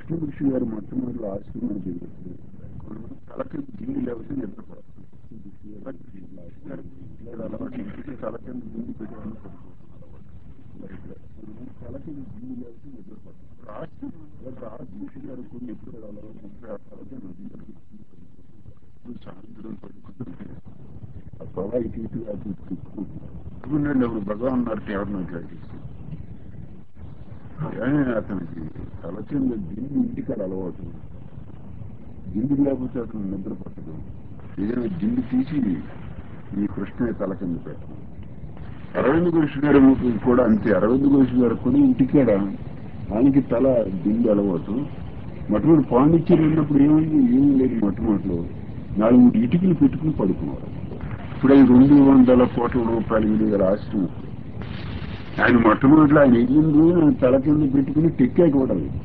కృష్ణ ఋషి గారు మొట్టమొదటి ఆశ్రమం చేసి తలకి దిండి లేకపోతే నిద్రపోతుంది అలవాటు ఇంటికి తలకి దిండి పెట్టాలని తలకి దిండి లేకపోతే నిద్రపోతుంది ఆశ్రమం ఆశ్రమం గారు కొన్ని ఎప్పుడు అలవాటు ముప్పై ఆరు తలకి సాయంత్రం పడుకుంటుంది ఆ పొగ ఇటు ఇటు అటు తిప్పుకుంటుండే అప్పుడు భగవాన్ గారికి ఎవరినో ఇట్లా చేసి కానీ అతనికి తల కింద దిండి ఇంటికాడ అలవాటు దిండి లేకపోతే అతను నిద్ర పట్టదు ఏదైనా దిండి తీసి ఈ కృష్ణ తల కింద పెట్టడం అరవింద్ ఘోష్ గారు కూడా అంతే అరవింద్ ఘోష్ గారు కూడా ఇంటికాడ ఆయనకి తల దిండి అలవాటు మొట్టమొదటి పాండిచ్చేరి ఉన్నప్పుడు ఏమైంది ఏమీ లేదు మొట్టమొదటిలో నాలుగు మూడు ఇటుకలు పెట్టుకుని పడుకున్నారు ఇప్పుడు ఆయన రెండు వందల కోట్ల రూపాయలు విలువ ఆశ్రమం ఆయన మొట్టమొదటిలో ఆయన ఎగిరిన ఆయన తల కింద పెట్టుకుని టెక్కే కూడా లేదు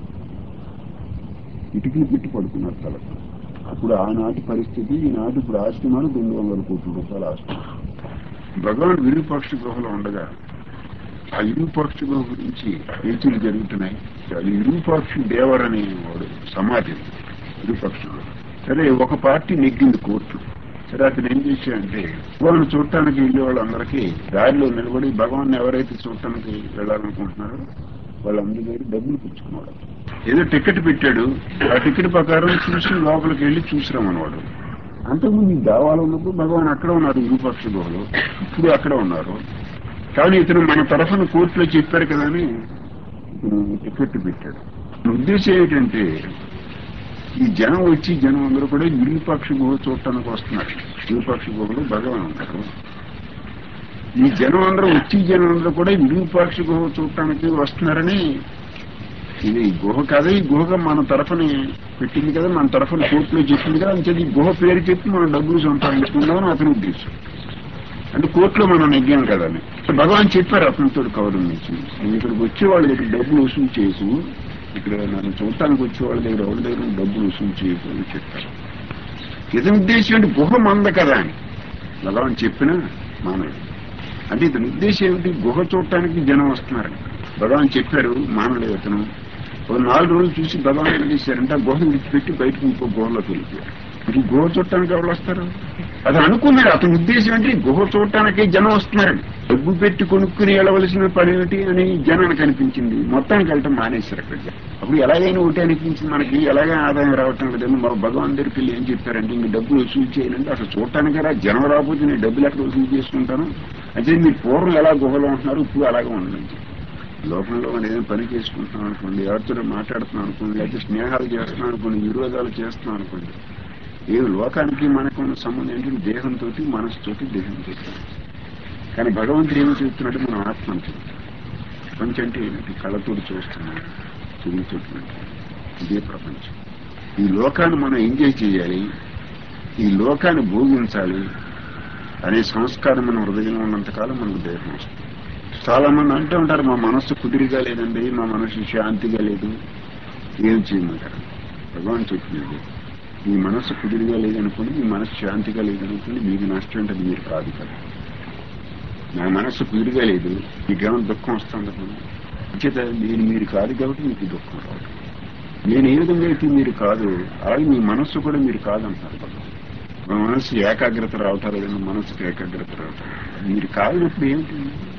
ఇటుకలు పెట్టి పడుకున్నారు తల అప్పుడు ఆనాటి పరిస్థితి ఈనాటి ఇప్పుడు ఆశ్రమాలు రెండు వందల కోట్ల రూపాయల ఆశ్రమం భగవాన్ విరూపాక్ష గుహలో ఉండగా ఆ విరూపాక్ష గుహ గురించి పేచీలు జరుగుతున్నాయి అది విరూపాక్షి దేవర్ అనే వాడు సమాధి విరూపాక్ష గుహ సరే ఒక పార్టీ నెగ్గింది కోర్టు సరే అతను ఏం చేశాడంటే భగవాన్ చూడటానికి వెళ్ళే వాళ్ళందరికీ దారిలో నిలబడి భగవాన్ ఎవరైతే చూడటానికి వెళ్ళాలనుకుంటున్నారో వాళ్ళందరి దగ్గర డబ్బులు పుచ్చుకున్నాడు ఏదో టికెట్ పెట్టాడు ఆ టికెట్ ప్రకారం చూసి లోపలికి వెళ్ళి చూసిరామన్నవాడు అంతకుముందు ఈ దావాలో ఉన్నప్పుడు భగవాన్ అక్కడ ఉన్నారు విరూపాక్ష గుహలో ఇప్పుడు అక్కడ ఉన్నారు కానీ ఇతను మన తరఫున కోర్టులో చెప్పారు కదా అని ఇతను టికెట్ పెట్టాడు ఉద్దేశం ఏంటంటే ఈ జనం వచ్చి జనం అందరూ కూడా విరూపాక్ష గుహ చూడటానికి వస్తున్నారు విరూపాక్ష గుహలో భగవాన్ ఉన్నారు ఈ జనం అందరూ వచ్చి జనం అందరూ కూడా విరూపాక్ష గుహ చూడటానికి వస్తున్నారని ఇది గుహ కదా ఈ గుహ మన తరఫుని పెట్టింది కదా మన తరఫున కోర్టులో చెప్పింది కదా అంతే ఈ గుహ పేరు చెప్పి మనం డబ్బులు సంపాదించుకుందామని అతని ఉద్దేశం అంటే కోర్టులో మనం నెగ్గాం కదా అని భగవాన్ చెప్పారు అతనితో కవరం నుంచి నేను ఇక్కడికి వచ్చే వాళ్ళ దగ్గర డబ్బులు వసూలు చేసు ఇక్కడ నన్ను చూడటానికి వచ్చే వాళ్ళ దగ్గర వాళ్ళ దగ్గర డబ్బులు వసూలు చేయకు అని చెప్పారు ఇతని ఉద్దేశం అంటే గుహ మంద కదా అని భగవాన్ చెప్పినా మానవుడు అంటే ఇతని ఉద్దేశం ఏమిటి గుహ చూడటానికి జనం వస్తున్నారు భగవాన్ చెప్పారు మానవుడు ఇతను ఒక నాలుగు రోజులు చూసి భగవాన్ ఏం చేశారంటే ఆ గుహ విడిచిపెట్టి బయటకు ఇంకో గుహలోకి వెళ్ళిపోయారు ఈ గుహ చూడటానికి ఎవరు వస్తారు అది అనుకున్నాడు అతని ఉద్దేశం అంటే గుహ చూడటానికి జనం వస్తున్నారని డబ్బు పెట్టి కొనుక్కుని వెళ్ళవలసిన పని ఏమిటి అని జనానికి అనిపించింది మొత్తానికి వెళ్ళటం మానేశారు అక్కడ అప్పుడు ఎలాగైనా ఒకటి అనిపించింది మనకి ఎలాగైనా ఆదాయం రావటం లేదని మా భగవాన్ దగ్గరికి వెళ్ళి ఏం చెప్పారంటే ఇంక డబ్బులు వసూలు చేయాలంటే అసలు చూడటానికి రా జనం రాకపోతే నేను డబ్బులు ఎక్కడ వసూలు చేసుకుంటాను అయితే మీరు పూర్వం ఎలా గుహలో ఉంటున్నారు ఇప్పుడు అలాగే ఉండండి లోకంలో మనం ఏదైనా పని చేసుకుంటున్నాం అనుకోండి ఎవరితో మాట్లాడుతున్నాం అనుకోండి లేకపోతే స్నేహాలు చేస్తున్నాం అనుకోండి విరోధాలు చేస్తున్నాం అనుకోండి ఏ లోకానికి మనకు ఉన్న సంబంధం ఏంటంటే దేహంతో మనసుతోటి దేహంతో కానీ భగవంతుడు ఏమి చెప్తున్నాడు మనం ఆత్మను చెప్తాం ప్రపంచం అంటే ఏమిటి కళ్ళతో చూస్తున్నాం చెవితోటి ఇదే ప్రపంచం ఈ లోకాన్ని మనం ఎంజాయ్ చేయాలి ఈ లోకాన్ని భోగించాలి అనే సంస్కారం మన హృదయంలో ఉన్నంతకాలం మనకు దేహం వస్తుంది చాలా మంది అంటూ ఉంటారు మా మనస్సు కుదిరిగా లేదండి మా మనసు శాంతిగా లేదు ఏం చేయమంటారు భగవాన్ చెప్పింది మీ మనస్సు కుదిరిగా లేదనుకోండి మీ మనస్సు శాంతిగా లేదనుకోండి మీకు నష్టం ఉంటుంది మీరు కాదు కదా నా మనస్సు కుదిరిగా లేదు మీకేమైనా దుఃఖం వస్తుంది అంచేత నేను మీరు కాదు కాబట్టి మీకు దుఃఖం రాదు నేను ఏ విధంగా అయితే మీరు కాదు అలాగే మీ మనస్సు కూడా మీరు కాదంటారు మన మనస్సు ఏకాగ్రత రావటారు లేదంటే మనస్సుకు ఏకాగ్రత రావటం మీరు కాదన్నప్పుడు ఏమిటి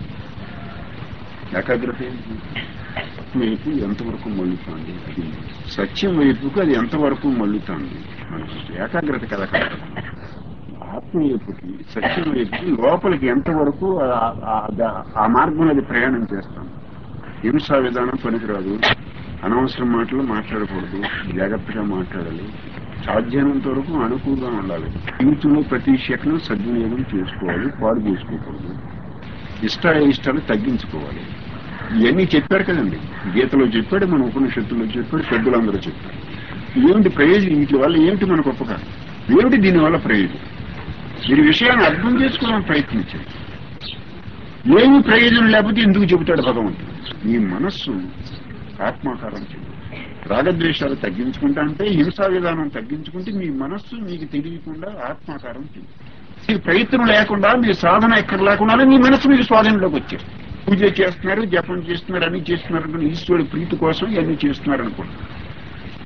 ఏకాగ్రత ఏంటి వైపు ఎంతవరకు మళ్ళుతోంది అది సత్యం వైపుకు అది ఎంతవరకు మళ్ళుతోంది మనకు ఏకాగ్రత కదా కాదు ఆత్మ వైపుకి సత్యం వైపుకి లోపలికి ఎంతవరకు ఆ- ఆ- ఆ మార్గంలో అది ప్రయాణం చేస్తాం హింసా విధానం పనికిరాదు అనవసరం మాటలు మాట్లాడకూడదు జాగ్రత్తగా మాట్లాడాలి సాధ్యమైనంత వరకు అనుకూలంగా ఉండాలి జీవితంలో ప్రతి శకనం సద్వినియోగం చేసుకోవాలి పాడు చేసుకోకూడదు ఇష్ట ఇష్టాలు తగ్గించుకోవాలి ఇవన్నీ చెప్పారు కదండి గీతలో చెప్పాడు మన ఉపనిషత్తులో చెప్పాడు పెద్దలందరూ చెప్పారు ఏమిటి ప్రయోజనం వీటి వల్ల ఏమిటి మనకు ఉపకారం ఏమిటి దీనివల్ల ప్రయోజనం మీరు విషయాన్ని అర్థం చేసుకోవడానికి ప్రయత్నించండి ఏమి ప్రయోజనం లేకపోతే ఎందుకు చెబుతాడు భగవంతుడు మీ మనస్సు ఆత్మాకారం చెంది రాగద్వేషాలు తగ్గించుకుంటా అంటే హింసా విధానం తగ్గించుకుంటే మీ మనస్సు మీకు తెలియకుండా ఆత్మాకారం చెంది మీ ప్రయత్నం లేకుండా మీ సాధన ఎక్కడ లేకుండానే మీ మనసు మీకు స్వాధీనంలోకి వచ్చారు పూజ చేస్తున్నారు జపం చేస్తున్నారు అన్ని చేస్తున్నారు అనుకుని ఈశ్వరుడు ప్రీతి కోసం ఇవన్నీ చేస్తున్నారు అనుకుంటున్నారు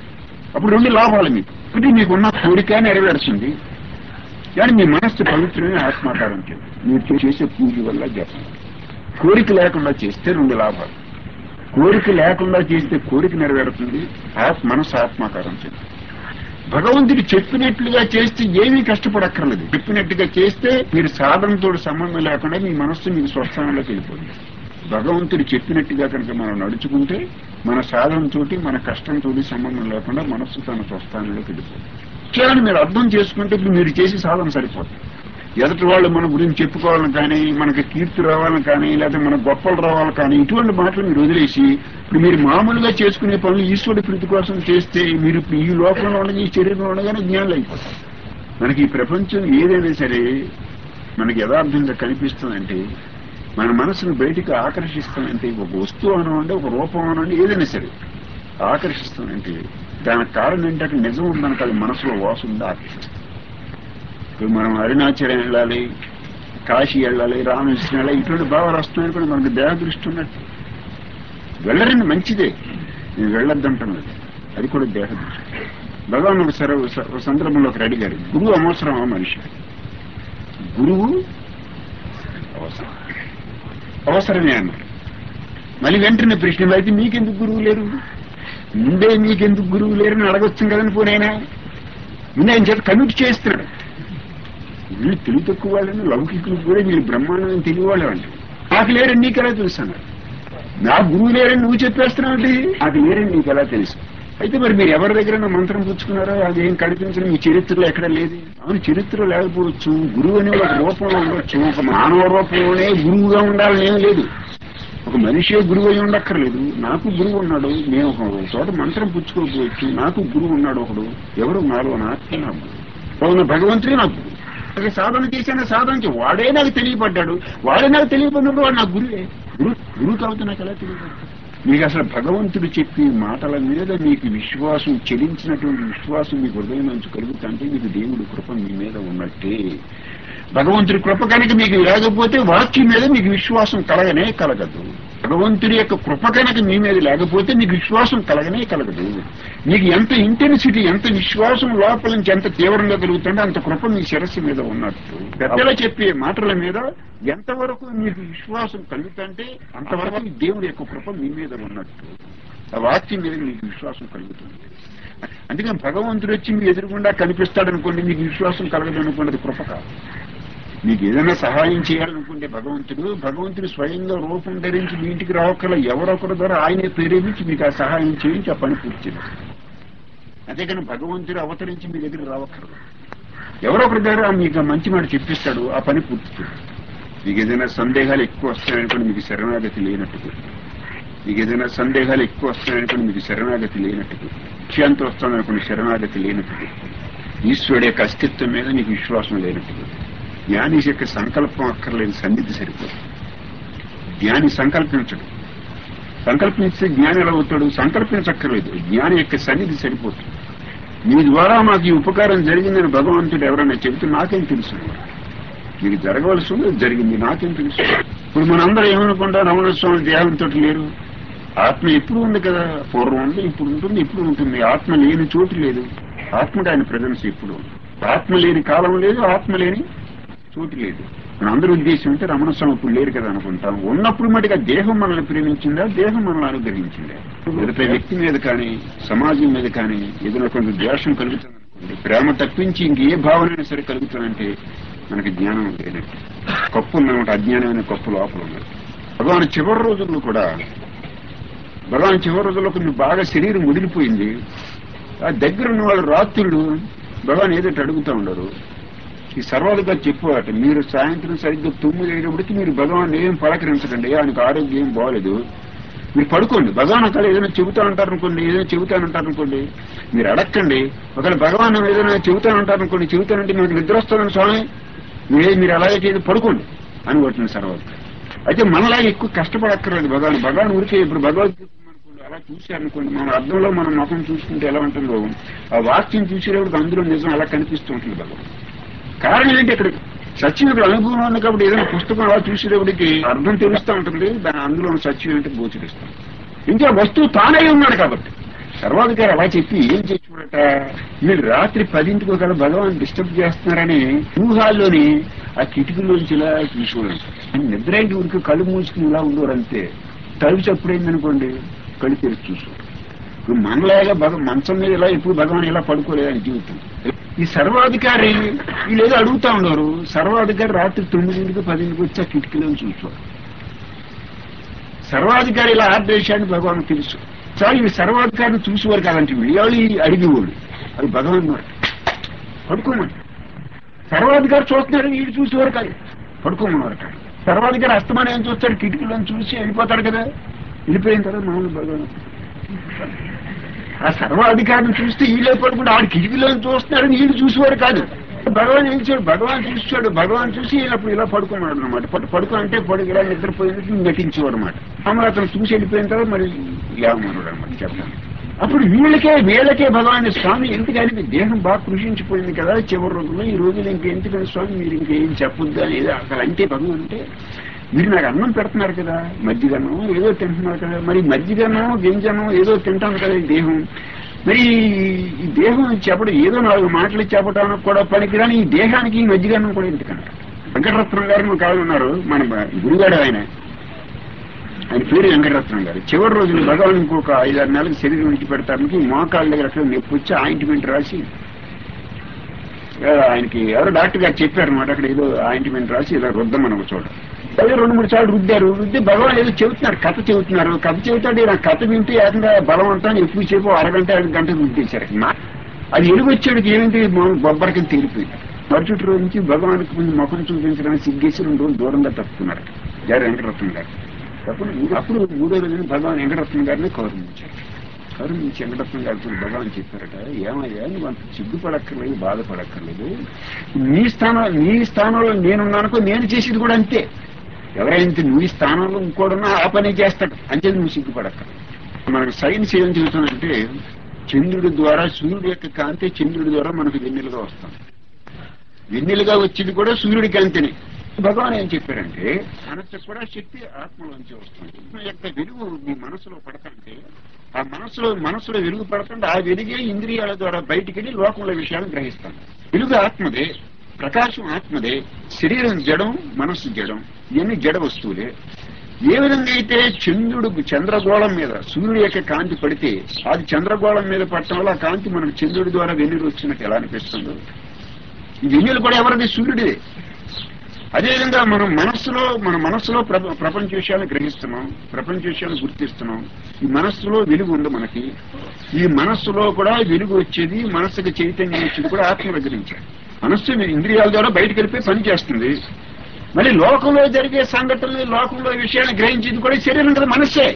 అప్పుడు రెండు లాభాలు మీకు ఒకటి మీకున్న కోరిక నెరవేరుతుంది కానీ మీ మనస్సు పవిత్రమైన ఆత్మాకారం చేయండి మీరు చేసే పూజ వల్ల జపం కోరిక లేకుండా చేస్తే రెండు లాభాలు కోరిక లేకుండా చేస్తే కోరిక నెరవేరుతుంది ఆత్మ మనసు ఆత్మాకారం చేయండి భగవంతుడు చెప్పినట్లుగా చేస్తే ఏమీ కష్టపడక్కర్లేదు చెప్పినట్టుగా చేస్తే మీరు సాధనతో సంబంధం లేకుండా మీ మనస్సు మీకు స్వస్థానంలోకి వెళ్ళిపోతుంది భగవంతుడు చెప్పినట్టుగా కనుక మనం నడుచుకుంటే మన సాధనతో మన కష్టంతో సంబంధం లేకుండా మనస్సు తన స్వస్థానంలోకి వెళ్ళిపోతుంది విషయాన్ని మీరు అర్థం చేసుకుంటే ఇప్పుడు మీరు చేసి సాధన సరిపోతుంది ఎదుటి వాళ్ళు మన గురించి చెప్పుకోవాలని కానీ మనకి కీర్తి రావాలని కానీ లేకపోతే మన గొప్పలు రావాలని కానీ ఇటువంటి మాటలు మీరు వదిలేసి ఇప్పుడు మీరు మామూలుగా చేసుకునే పనులు ఈశ్వరుడి ప్రీతి కోసం చేస్తే మీరు ఇప్పుడు ఈ లోకంలో ఉండగా ఈ శరీరంలో ఉండగానే జ్ఞానులు అయిపోతారు మనకి ఈ ప్రపంచం ఏదైనా సరే మనకి యథార్థంగా కనిపిస్తుందంటే మన మనసును బయటికి ఆకర్షిస్తానంటే ఒక వస్తువు అనండి ఒక రూపం అనండి ఏదైనా సరే ఆకర్షిస్తానంటే దానికి కారణం ఏంటంటే నిజం ఉందనక అది మనసులో వాసు ఉంది ఆకర్షిస్తుంది ఇప్పుడు మనం అరుణాచలం వెళ్ళాలి కాశీ వెళ్ళాలి రామకృష్ణ వెళ్ళాలి ఇటువంటి భావాలు వస్తున్నాయని కూడా మనకు దేహ దృష్టి ఉన్నట్టు వెళ్ళరండి మంచిదే నేను వెళ్ళొద్దంటున్నది అది కూడా దేహ దృష్టి భగవాన్ ఒక సర ఒక సందర్భంలో ఒకరు అడిగారు గురువు అవసరమా మనిషి గురువు అవసరం అవసరమే అన్నారు మళ్ళీ వెంటనే ప్రశ్న అయితే మీకెందుకు గురువు లేరు ముందే మీకెందుకు గురువు లేరని అడగొచ్చు కదని పోనైనా ముందే ఆయన చేత కమిట్ చేస్తున్నాడు వీళ్ళు తెలివి తక్కువ వాళ్ళని లౌకికులు కూడా వీళ్ళు బ్రహ్మాండం తెలివి వాళ్ళు అంటే నాకు లేరని నీకెలా తెలుసు అన్నాడు నా గురువు లేరని నువ్వు చెప్పేస్తున్నావు నాకు లేరని నీకు ఎలా తెలుసు అయితే మరి మీరు ఎవరి దగ్గర మంత్రం పుచ్చుకున్నారో అది ఏం కనిపించడం మీ చరిత్రలో ఎక్కడ లేదు అవును చరిత్ర లేకపోవచ్చు గురువు అనే ఒక రూపంలో ఉండొచ్చు ఒక మానవ రూపంలోనే గురువుగా ఉండాలని ఏం లేదు ఒక మనిషే గురువు అయి ఉండక్కర్లేదు నాకు గురువు ఉన్నాడు నేను ఒక చోట మంత్రం పుచ్చుకోకపోవచ్చు నాకు గురువు ఉన్నాడు ఒకడు ఎవరు నాలో నాకు నా గురువు అవును భగవంతుడే నాకు గురువు అలాగే సాధన చేశాను సాధన చే- వాడే నాకు తెలియపడ్డాడు వాడే నాకు తెలియపడినప్పుడు వాడు నాకు గురువే గురు గురువు కాబట్టి నాకు ఎలా తెలియపడ్డాడు మీకు అసలు భగవంతుడు చెప్పే మాటల మీద మీకు విశ్వాసం చెలించినటువంటి విశ్వాసం మీకు హృదయం నుంచి కలుగుతుంటే మీకు దేవుడి కృప మీ మీద ఉన్నట్టే భగవంతుడి కృప కనుక మీకు లేకపోతే వాక్యం మీద మీకు విశ్వాసం కలగనే కలగదు భగవంతుడి యొక్క కృప కనుక మీ మీద లేకపోతే మీకు విశ్వాసం కలగనే కలగదు మీకు ఎంత ఇంటెన్సిటీ ఎంత విశ్వాసం లోపల నుంచి ఎంత తీవ్రంగా కలుగుతుందో అంత కృప మీ శిరస్సు మీద ఉన్నట్టు పెద్దలు చెప్పే మాటల మీద ఎంతవరకు మీకు విశ్వాసం కలుగుతుంటే అంతవరకు దేవుడి యొక్క కృప మీ మీద ఉన్నట్టు ఆ వాక్యం మీద మీకు విశ్వాసం కలుగుతుంది అందుకని భగవంతుడు వచ్చి మీ ఎదురుగుండా కనిపిస్తాడనుకోండి మీకు విశ్వాసం కలగదు అనుకోండి అది కృప కాదు మీకు ఏదైనా సహాయం చేయాలనుకుంటే భగవంతుడు భగవంతుడు స్వయంగా రూపం ధరించి మీ ఇంటికి రావక్కల ఎవరొకరి ద్వారా ఆయనే ప్రేరేపించి మీకు ఆ సహాయం చేయించి ఆ పని పూర్తి చేస్తారు అంతేకాని భగవంతుడు అవతరించి మీ దగ్గర రావక్కర్లేదు ఎవరొకరి ద్వారా మీకు ఆ మంచి మాట చెప్పిస్తాడు ఆ పని పూర్తి చేస్తారు మీకు ఏదైనా సందేహాలు ఎక్కువ వస్తాయనుకోండి మీకు శరణాగతి లేనట్టు మీకు ఏదైనా సందేహాలు ఎక్కువ వస్తాయనుకోండి మీకు శరణాగతి లేనట్టు విషయాంతో వస్తాననుకోండి శరణాగతి లేనట్టు ఈశ్వరుడు యొక్క అస్తిత్వం మీద మీకు విశ్వాసం లేనట్టు జ్ఞాని యొక్క సంకల్పం అక్కర్లేదు సన్నిధి సరిపోతుంది జ్ఞాని సంకల్పించడు సంకల్పించితే జ్ఞాని ఎలా అవుతాడు సంకల్పించక్కర్లేదు జ్ఞాని యొక్క సన్నిధి సరిపోతుంది మీ ద్వారా మాకు ఈ ఉపకారం జరిగిందని భగవంతుడు ఎవరైనా చెబితే నాకేం తెలుసు మీకు జరగవలసి ఉంది జరిగింది నాకేం తెలుసు ఇప్పుడు మనందరం ఏమనుకుంటాం రమణ స్వామి దేహంతో లేరు ఆత్మ ఎప్పుడు ఉంది కదా పూర్వం ఉంది ఇప్పుడు ఉంటుంది ఇప్పుడు ఉంటుంది ఆత్మ లేని చోటు లేదు ఆత్మకు ఆయన ప్రజెన్స్ ఎప్పుడు ఉంది ఆత్మ లేని కాలం లేదు ఆత్మ లేని చోటు లేదు మన అందరి ఉద్దేశం అంటే రమణ స్వామి ఇప్పుడు లేరు కదా అనుకుంటాం ఉన్నప్పుడు మటుగా దేహం మనల్ని ప్రేమించిందా దేహం మనల్ని అనుగ్రహించిందా ఎదుట వ్యక్తి మీద కానీ సమాజం మీద కానీ ఏదైనా కొంచెం ద్వేషం కలుగుతుంది ప్రేమ తప్పించి ఇంకే భావనైనా సరే కలుగుతుందంటే మనకి జ్ఞానం లేనట్టు కప్పు ఉందన్నమాట అజ్ఞానమైన కప్పు లోపల ఉన్నది భగవాన్ చివరి రోజుల్లో కూడా భగవాన్ చివరి రోజుల్లో కొన్ని బాగా శరీరం ముదిరిపోయింది ఆ దగ్గర ఉన్న వాళ్ళు రాత్రులు భగవాన్ ఏదో అడుగుతూ ఉండరు ఈ సర్వాలుగా చెప్పాట మీరు సాయంత్రం సరిగ్గా తొమ్మిది అయినప్పటికీ మీరు భగవాన్ ఏం పలకరించకండి ఆయనకు ఆరోగ్యం ఏం బాగలేదు మీరు పడుకోండి భగవాన్ అక్కడ ఏదైనా చెబుతానంటారు అనుకోండి ఏదైనా చెబుతానంటారు అనుకోండి మీరు అడగండి ఒకవేళ భగవాన్ ఏదైనా చెబుతానంటారు అనుకోండి చెబుతానంటే మీకు నిద్ర వస్తుందని స్వామి మీరే మీరు అలాగే చేయదు పడుకోండి అని కొట్టిన సర్వాలు అయితే మనలా ఎక్కువ కష్టపడక్కర్లేదు భగవాన్ భగవాన్ ఊరికే ఇప్పుడు భగవద్గీత అనుకోండి అలా చూశారనుకోండి మన అర్థంలో మన ముఖం చూసుకుంటే ఎలా ఉంటుందో ఆ వాక్యం చూసేటప్పుడు అందులో నిజం అలా కనిపిస్తూ ఉంటుంది భగవాన్ కారణం ఏంటి ఇక్కడ సత్యం ఇక్కడ అనుభవం ఉంది కాబట్టి ఏదైనా పుస్తకం అలా చూసేటప్పటికి అర్థం తెలుస్తూ ఉంటుంది దాని అందులో ఉన్న సత్యం ఏంటి గోచరిస్తాం ఇంకా వస్తువు తానే ఉన్నాడు కాబట్టి సర్వాధికారి అలా చెప్పి ఏం చేసినట వీళ్ళు రాత్రి పదింటికి ఒకవేళ భగవాన్ డిస్టర్బ్ చేస్తున్నారని ఊహాల్లోని ఆ కిటికీలోంచి ఇలా చూసుకోవడం నిద్రైంటి ఊరికి కళ్ళు మూసుకుని ఇలా ఉండేవారు అంతే తలుపు చప్పుడైందనుకోండి కళ్ళు తెరిచి చూసుకోరు ఇప్పుడు మనలాగా భగ మంచం మీద ఇలా ఎప్పుడు భగవాన్ ఇలా పడుకోలేదని జీవితం ఈ సర్వాధికారి వీళ్ళు ఏదో అడుగుతా ఉండేవారు సర్వాధికారి రాత్రి తొమ్మిదింటికి పదింటికి వచ్చి ఆ కిటికీలో చూసుకోరు సర్వాధికారి ఇలా ఆర్దేశాన్ని భగవాన్ తెలుసు సార్ ఇవి సర్వాధికారిని చూసేవారు కాదంటే వీళ్ళు అడిగేవాడు అది భగవాన్ మాట పడుకోమని సర్వాధికారి చూస్తున్నారు వీడు చూసేవారు కాదు పడుకోమన్నారు కాదు సర్వాధికారి అస్తమానం ఏం చూస్తాడు కిటికీలో చూసి వెళ్ళిపోతాడు కదా వెళ్ళిపోయిన తర్వాత మామూలు భగవాన్ ఆ సర్వాధికారిని చూస్తే వీళ్ళే పడుకుంటే ఆడు కిటికీలో చూస్తున్నారని వీళ్ళు చూసేవారు కాదు భగవాన్ ఏం చేశాడు భగవాన్ చూసాడు భగవాన్ చూసి వీళ్ళప్పుడు ఇలా పడుకున్నాడు అనమాట పడుకో అంటే పడుకు ఇలా నిద్రపోయినట్టు నటించేవాడు అనమాట అమ్మ అతను చూసి వెళ్ళిపోయిన తర్వాత మరి యామనుడు అనమాట చెప్తాను అప్పుడు వీళ్ళకే వీళ్ళకే భగవాన్ స్వామి ఎందుకని మీ దేహం బాగా కృషించిపోయింది కదా చివరి రోజుల్లో ఈ రోజులు ఇంకెందుకని స్వామి మీరు ఇంకేం చెప్పొద్దు అనేది అసలు అంటే భగవాన్ అంటే మీరు నాకు అన్నం పెడుతున్నారు కదా మజ్జిగన్నం ఏదో తింటున్నారు కదా మరి మజ్జిగన్నం గింజనం ఏదో తింటాను కదా ఈ దేహం మరి ఈ దేహం చెప్పడం ఏదో నాలుగు మాటలు చెప్పడానికి కూడా పనికిరాని ఈ దేహానికి ఈ మజ్జిగన్నం కూడా ఎందుకన్నారు వెంకటరత్నం గారు కాదు ఉన్నారు మన గురుగాడు ఆయన ఆయన పేరు వెంకటరత్నం గారు చివరి రోజులు భగవాన్ ఇంకొక ఐదారు నెలలకు శరీరం విడిచి పెడతానికి మోకాళ్ళ దగ్గర అట్లా నొప్పి వచ్చి ఆయింట్మెంట్ రాసి ఆయనకి ఎవరో డాక్టర్ గారు చెప్పారు అనమాట అక్కడ ఏదో ఆయింట్మెంట్ రాసి ఇలా రుద్దమని ఒక చోట అదే రెండు మూడు సార్లు రుద్దారు రుద్ది భగవాన్ ఏదో చెబుతున్నారు కథ చెబుతున్నారు కథ చెబుతాడు నా కథ వింటే ఏకంగా బలవంతం ఎక్కువసేపు అరగంట ఐదు గంటలు రుద్దేశారు అది ఎలుగొచ్చాడికి ఏమైంది బొబ్బరికి తీరిపోయింది మరుసటి రోజు నుంచి భగవానికి ముందు ముఖం చూపించడానికి సిగ్గేసి రెండు రోజులు దూరంగా తప్పుతున్నారు గారు వెంకటరత్నం గారు అప్పుడు అప్పుడు మూడో రోజున భగవాన్ వెంకటరత్నం గారిని కౌరవించారు కౌరవించి వెంకటరత్నం గారితో భగవాన్ చెప్పారట ఏమయ్యా నువ్వు అంత సిగ్గుపడక్కర్లేదు బాధపడక్కర్లేదు నీ స్థానం నీ స్థానంలో నేనున్నానుకో నేను చేసేది కూడా అంతే ఎవరైతే నువ్వు ఈ స్థానంలో ఇంకోడున్నా ఆ పని చేస్తాడు అంతే నువ్వు సిగ్గుపడక్క మనకు సైన్స్ ఏం చెబుతుందంటే చంద్రుడి ద్వారా సూర్యుడి యొక్క కాంతి చంద్రుడి ద్వారా మనకు వెన్నెలుగా వస్తాం వెన్నెలుగా వచ్చింది కూడా సూర్యుడి కాంతిని భగవాన్ ఏం చెప్పారంటే మనసు కూడా శక్తి ఆత్మలోంచి వస్తుంది ఆత్మ యొక్క వెలుగు మీ మనసులో పడతంటే ఆ మనసులో మనసులో వెలుగు పడుతుంటే ఆ వెలుగే ఇంద్రియాల ద్వారా బయటికి వెళ్ళి లోకంలో విషయాలను గ్రహిస్తాం వెలుగు ఆత్మదే ప్రకాశం ఆత్మదే శరీరం జడం మనస్సు జడం ఇవన్నీ జడ వస్తువులే ఏ విధంగా అయితే చంద్రుడు చంద్రగోళం మీద సూర్యుడు యొక్క కాంతి పడితే అది చంద్రగోళం మీద పడటం వల్ల ఆ కాంతి మనకు చంద్రుడి ద్వారా వెన్నెలు వచ్చినట్టు ఎలా అనిపిస్తుందో ఈ వెన్నెలు కూడా ఎవరిది సూర్యుడిదే అదేవిధంగా మనం మనస్సులో మన మనస్సులో ప్రపంచ విషయాన్ని గ్రహిస్తున్నాం ప్రపంచ విషయాన్ని గుర్తిస్తున్నాం ఈ మనస్సులో వెలుగు ఉంది మనకి ఈ మనస్సులో కూడా వెలుగు వచ్చేది మనస్సుకి చైతన్యం వచ్చేది కూడా ఆత్మ దగ్గర నుంచి మనస్సు ఇంద్రియాల ద్వారా బయటకు వెళ్ళిపోయి పని చేస్తుంది మళ్ళీ లోకంలో జరిగే సంఘటనలు లోకంలో విషయాన్ని గ్రహించేది కూడా శరీరం కదా మనస్సే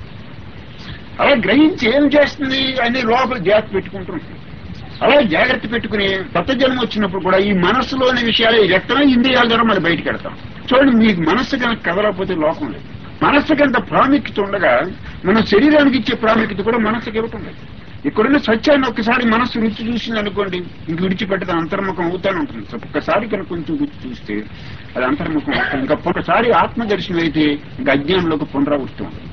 అలా గ్రహించి ఏం చేస్తుంది అని లోపల జాగ్రత్త పెట్టుకుంటుంది అలా జాగ్రత్త పెట్టుకుని కొత్త జన్మ వచ్చినప్పుడు కూడా ఈ మనస్సులోని విషయాలు ఈ రక్తమే ఇంద్రియాల ద్వారా మనం బయటకు వెళ్తాం చూడండి మీకు మనస్సు కనుక కదలకపోతే లోకం లేదు మనస్సుకి అంత ప్రాముఖ్యత ఉండగా మన శరీరానికి ఇచ్చే ప్రాముఖ్యత కూడా మనస్సుకి ఇవ్వటం లేదు ఇక్కడున్న సత్యాన్ని ఒక్కసారి మనస్సు రుచి చూసింది అనుకోండి ఇంక విడిచిపెట్టడం అంతర్ముఖం అవుతానే ఉంటుంది ఒక్కసారి కనుక కొంచెం రుచి చూస్తే అది అంతర్ముఖం అవుతుంది ఇంకా ఒకసారి ఆత్మదర్శనం అయితే ఇంకా అజ్ఞానంలోకి పునరావృతం ఉంటుంది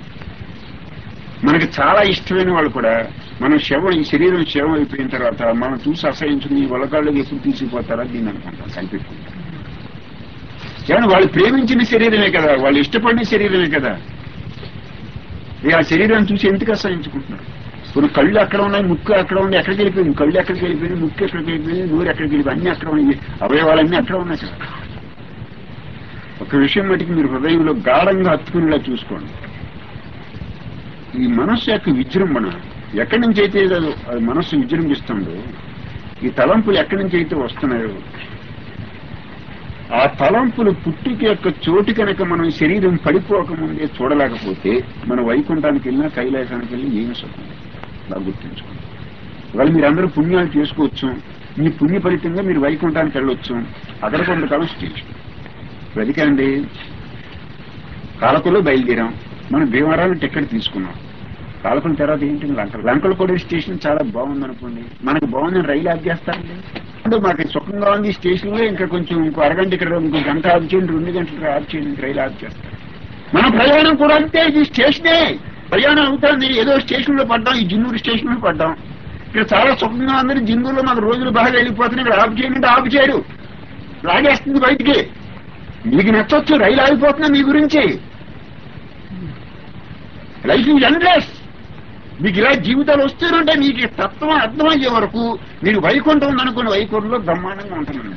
మనకి చాలా ఇష్టమైన వాళ్ళు కూడా మనం శవం ఈ శరీరం శవం అయిపోయిన తర్వాత మనం చూసి అసహించుకుని ఈ వలకాళ్ళకి ఎప్పుడు తీసుకుపోతారా దీన్ని అనుకుంటాం కనిపెట్టుకుంటాం కానీ వాళ్ళు ప్రేమించిన శరీరమే కదా వాళ్ళు ఇష్టపడిన శరీరమే కదా ఆ శరీరాన్ని చూసి ఎందుకు అసహించుకుంటున్నారు కొన్ని కళ్ళు అక్కడ ఉన్నాయి ముక్కు అక్కడ ఉన్నాయి ఎక్కడికి వెళ్ళిపోయింది కళ్ళు ఎక్కడికి వెళ్ళిపోయింది ముక్కు ఎక్కడికి వెళ్ళిపోయింది నూరు ఎక్కడికి వెళ్ళిపోయి అన్ని అక్కడ ఉన్నాయి అవయవాలన్నీ అక్కడ ఉన్నాయి కదా ఒక విషయం మటుకు మీరు హృదయంలో గాఢంగా హత్తుకునేలా చూసుకోండి ఈ మనస్సు యొక్క విజృంభణ ఎక్కడి నుంచి అయితే అది మనస్సు విజృంభిస్తుందో ఈ తలంపులు ఎక్కడి నుంచి అయితే వస్తున్నాయో ఆ తలంపులు పుట్టుక యొక్క చోటు కనుక మనం శరీరం పడిపోకముందే చూడలేకపోతే మన వైకుంఠానికి వెళ్ళినా కైలాసానికి వెళ్ళి ఏమి సుఖం అలా గుర్తుంచుకోండి ఇవాళ మీరందరూ పుణ్యాలు చేసుకోవచ్చు మీ పుణ్య ఫలితంగా మీరు వైకుంఠానికి వెళ్ళొచ్చు అక్కడ కొంతకాలం స్టేషన్ వెతికండి కాలకులో బయలుదేరాం మనం భీమవరాలు టికెట్ తీసుకున్నాం కాలకుల తర్వాత ఏంటి లంకలు లంకలు కూడా స్టేషన్ చాలా బాగుంది అనుకోండి మనకు బాగుందని రైలు ఆఫ్ చేస్తారండి అంటే మాకు సుఖంగా ఉంది స్టేషన్ లో ఇంకా కొంచెం ఇంకో అరగంట ఇక్కడ ఇంకో గంట ఆఫ్ చేయండి రెండు గంటలు ఆఫ్ చేయండి రైలు ఆఫ్ చేస్తారు మన ప్రయాణం కూడా అంతే ఇది స్టేషనే ప్రయాణం అవుతుంది ఏదో స్టేషన్ లో పడ్డాం ఈ జిన్నూరు స్టేషన్ లో పడ్డాం ఇక్కడ చాలా సుఖంగా అందరూ జిన్నూరులో మాకు రోజులు బాగా వెళ్ళిపోతున్నాయి ఇక్కడ ఆపు చేయండి ఆపు చేయడు లాగేస్తుంది బయటికి మీకు నచ్చొచ్చు రైలు ఆగిపోతున్నా మీ గురించి లైఫ్ ఈజ్ ఎండ్లెస్ మీకు ఇలా జీవితాలు వస్తూనే మీకు ఈ తత్వం అర్థమయ్యే వరకు మీరు వైకుంఠం ఉందనుకున్న వైకుంఠంలో బ్రహ్మాండంగా ఉంటుందండి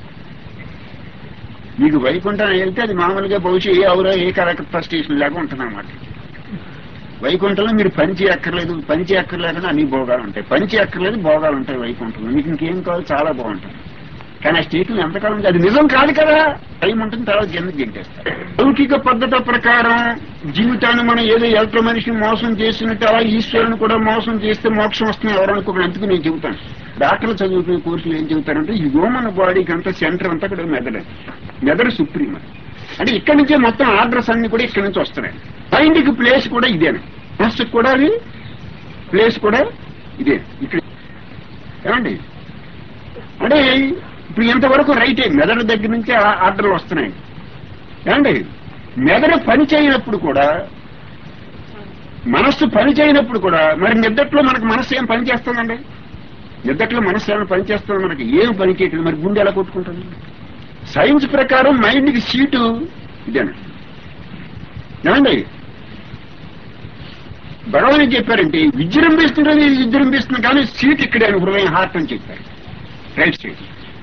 మీకు వైకుంఠం వెళ్తే అది మామూలుగా బహుశా ఏ అవురో ఏ కలకత్తా స్టేషన్ లాగా ఉంటుందన్నమాట వైకుంఠంలో మీరు పని చేయక్కర్లేదు పని చేయక్కర్లేదని అన్ని భోగాలు ఉంటాయి పని చేయక్కర్లేదు భోగాలు ఉంటాయి వైకుంఠంలో మీకు ఇంకేం కావాలి చాలా బాగుంటుంది కానీ ఆ స్టేషన్ ఎంతకాలం అది నిజం కాదు కదా టైం ఉంటుంది తర్వాత కిందకి గెంటేస్తారు లౌకిక పద్ధతి ప్రకారం జీవితాన్ని మనం ఏదో ఎలక్ట్రో మనిషిని మోసం చేసినట్టు అలా ఈశ్వరుని కూడా మోసం చేస్తే మోక్షం వస్తుంది ఎవరనుకోవడం ఎందుకు నేను చెబుతాను డాక్టర్లు చదువుకునే కోర్సులు ఏం చెబుతారంటే ఈ హ్యూమన్ బాడీకి అంతా సెంటర్ అంతా కూడా మెదడు మెదడు సుప్రీం అది అంటే ఇక్కడి నుంచే మొత్తం ఆర్డర్స్ అన్ని కూడా ఇక్కడి నుంచి వస్తున్నాయి మైండ్కి ప్లేస్ కూడా ఇదేనా మనస్సుకు కూడా అది ప్లేస్ కూడా ఇదే ఇక్కడ ఏమండి అంటే ఇప్పుడు ఇంతవరకు రైటే మెదడు దగ్గర నుంచి ఆ- ఆర్డర్లు వస్తున్నాయి ఏమండి మెదడు పని చేయనప్పుడు కూడా మనస్సు పని చేయనప్పుడు కూడా మరి నిద్దట్లో మనకు మనస్సు ఏం పని చేస్తుందండి నిద్దట్లో మనస్సు ఏమైనా పని చేస్తుంది మనకి ఏం పని చేయట్లేదు మరి గుండె ఎలా కొట్టుకుంటుంది సైన్స్ ప్రకారం మైండ్కి సీటు ఇదేనా ఏమండి భగవాన్ ఏం చెప్పారంటే విజృంభిస్తున్నది ఇది విజృంభిస్తుంది కానీ సీట్ ఇక్కడే అని హృదయం హార్ట్ అని చెప్పారు రైట్ సైడ్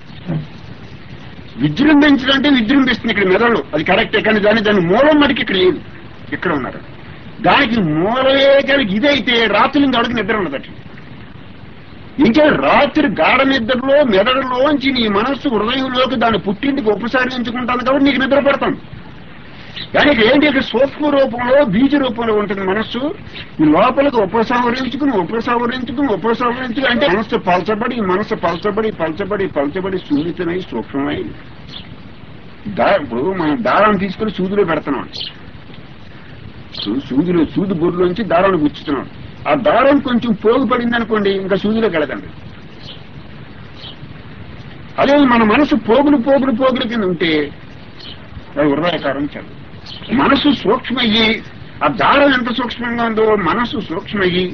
విజృంభించడం అంటే విజృంభిస్తుంది ఇక్కడ మెదడు అది కరెక్టే కానీ దాని దాని మూలం మటుకు ఇక్కడ లేదు ఇక్కడ ఉన్నారు దానికి మూలమే కనుక ఇదైతే రాత్రి అడుగు నిద్ర ఉండదట ఇంకా రాత్రి గాఢ నిద్రలో మెదడులోంచి నీ మనస్సు హృదయంలోకి దాన్ని పుట్టింటికి ఉపసంహరించుకుంటాను కాబట్టి నీకు నిద్ర పడతాను కానీ ఇక్కడ ఏంటి ఇక్కడ సూక్ష్మ రూపంలో బీజ రూపంలో ఉంటుంది మనస్సు ఈ లోపలికి ఉపసంహరించుకుని ఉపసంహరించుకుని ఉపసంహరించుకుని అంటే మనస్సు పలచబడి ఈ మనస్సు పలచబడి పలచబడి పలచబడి సున్నితమై సూక్ష్మమై దా ఇప్పుడు మనం దారాన్ని తీసుకుని సూదిలో పెడుతున్నాం సూ- సూదిలో సూది బొర్రులోంచి దారాన్ని గుచ్చుతున్నాం ఆ దారం కొంచెం పోగు పడింది అనుకోండి ఇంకా సూదిలో కలదండి అదే మన మనసు పోగులు పోగులు పోగులు కింద ఉంటే అది హృదయకారం చాలు మనసు సూక్ష్మయ్యి ఆ దారం ఎంత సూక్ష్మంగా ఉందో మనసు సూక్ష్మయ్యి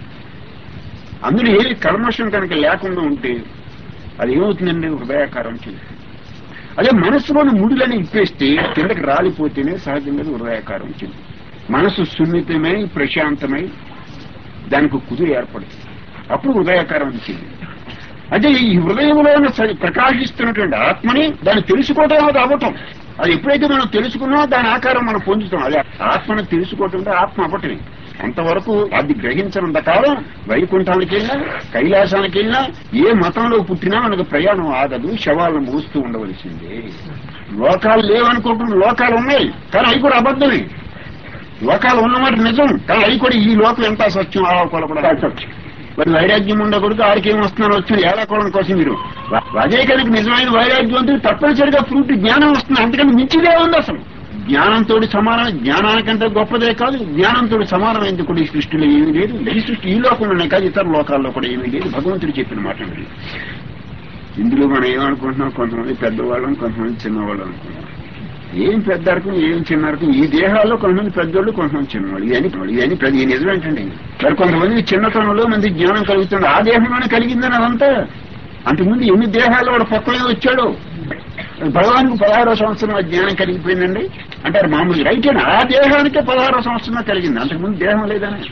అందులో ఏ కల్మషం కనుక లేకుండా ఉంటే అది ఏమవుతుందండి హృదయాకారం చెంది అదే మనస్సులోని ముడులని ఇప్పేస్తే కిందకి రాలిపోతేనే సహజంగా హృదయాకారం చెంది మనసు సున్నితమై ప్రశాంతమై దానికి కుదురు ఏర్పడుతుంది అప్పుడు హృదయాకారం వచ్చింది అంటే ఈ హృదయంలో ప్రకాశిస్తున్నటువంటి ఆత్మని దాన్ని తెలుసుకోవటం అది అవ్వటం అది ఎప్పుడైతే మనం తెలుసుకున్నామో దాని ఆకారం మనం పొందుతాం అదే ఆత్మను తెలుసుకోవటం అంటే ఆత్మ అవ్వటమే అంతవరకు అది గ్రహించినంత కాలం వైకుంఠానికి వెళ్ళినా కైలాసానికి వెళ్ళినా ఏ మతంలో పుట్టినా మనకు ప్రయాణం ఆగదు శవాలను మోస్తూ ఉండవలసిందే లోకాలు లేవనుకోకుండా లోకాలు ఉన్నాయి కానీ అవి కూడా అబద్ధమే లోకాలు ఉన్నమాట నిజం కానీ అవి కూడా ఈ లోకం ఎంత సత్యం ఆ లోకాలు కూడా సత్యం మరి వైరాగ్యం ఉండకూడదు ఆడికి ఏం వస్తున్నారు వచ్చిన ఏలాకోవడం కోసం మీరు అదే కనుక నిజమైన వైరాగ్యం అంటే తప్పనిసరిగా ఫ్రూట్ జ్ఞానం వస్తుంది అంతకంటే మించిదే ఉంది అసలు జ్ఞానంతో సమానం జ్ఞానానికంటే గొప్పదే కాదు జ్ఞానంతో సమానమైంది కూడా ఈ సృష్టిలో ఏమీ లేదు ఈ సృష్టి ఈ లోకంలోనే కాదు ఇతర లోకాల్లో కూడా ఏమీ లేదు భగవంతుడు చెప్పిన మాట ఇది. ఇందులో మనం ఏమనుకుంటున్నాం కొంతమంది పెద్దవాళ్ళం కొంతమంది చిన్నవాళ్ళు అనుకుంటున్నాం ఏం పెద్ద రకం ఏం చిన్న రకం ఈ దేహాల్లో కొంతమంది పెద్దోళ్ళు కొంతమంది చిన్నవాళ్ళు ఇవన్నీ ఇవన్నీ ప్రతి ఈ నిజమేంటండి మరి కొంతమంది చిన్నతనంలో మంది జ్ఞానం కలుగుతుంది ఆ దేహంలోనే కలిగిందని అదంతా అంతకుముందు ఎన్ని దేహాల్లో వాడు పక్కనే వచ్చాడు భగవానికి పదహారో సంవత్సరం ఆ జ్ఞానం కలిగిపోయిందండి అంటారు మామూలు రైటేనా ఆ దేహానికే పదహారో సంవత్సరం కలిగింది అంతకుముందు దేహం లేదని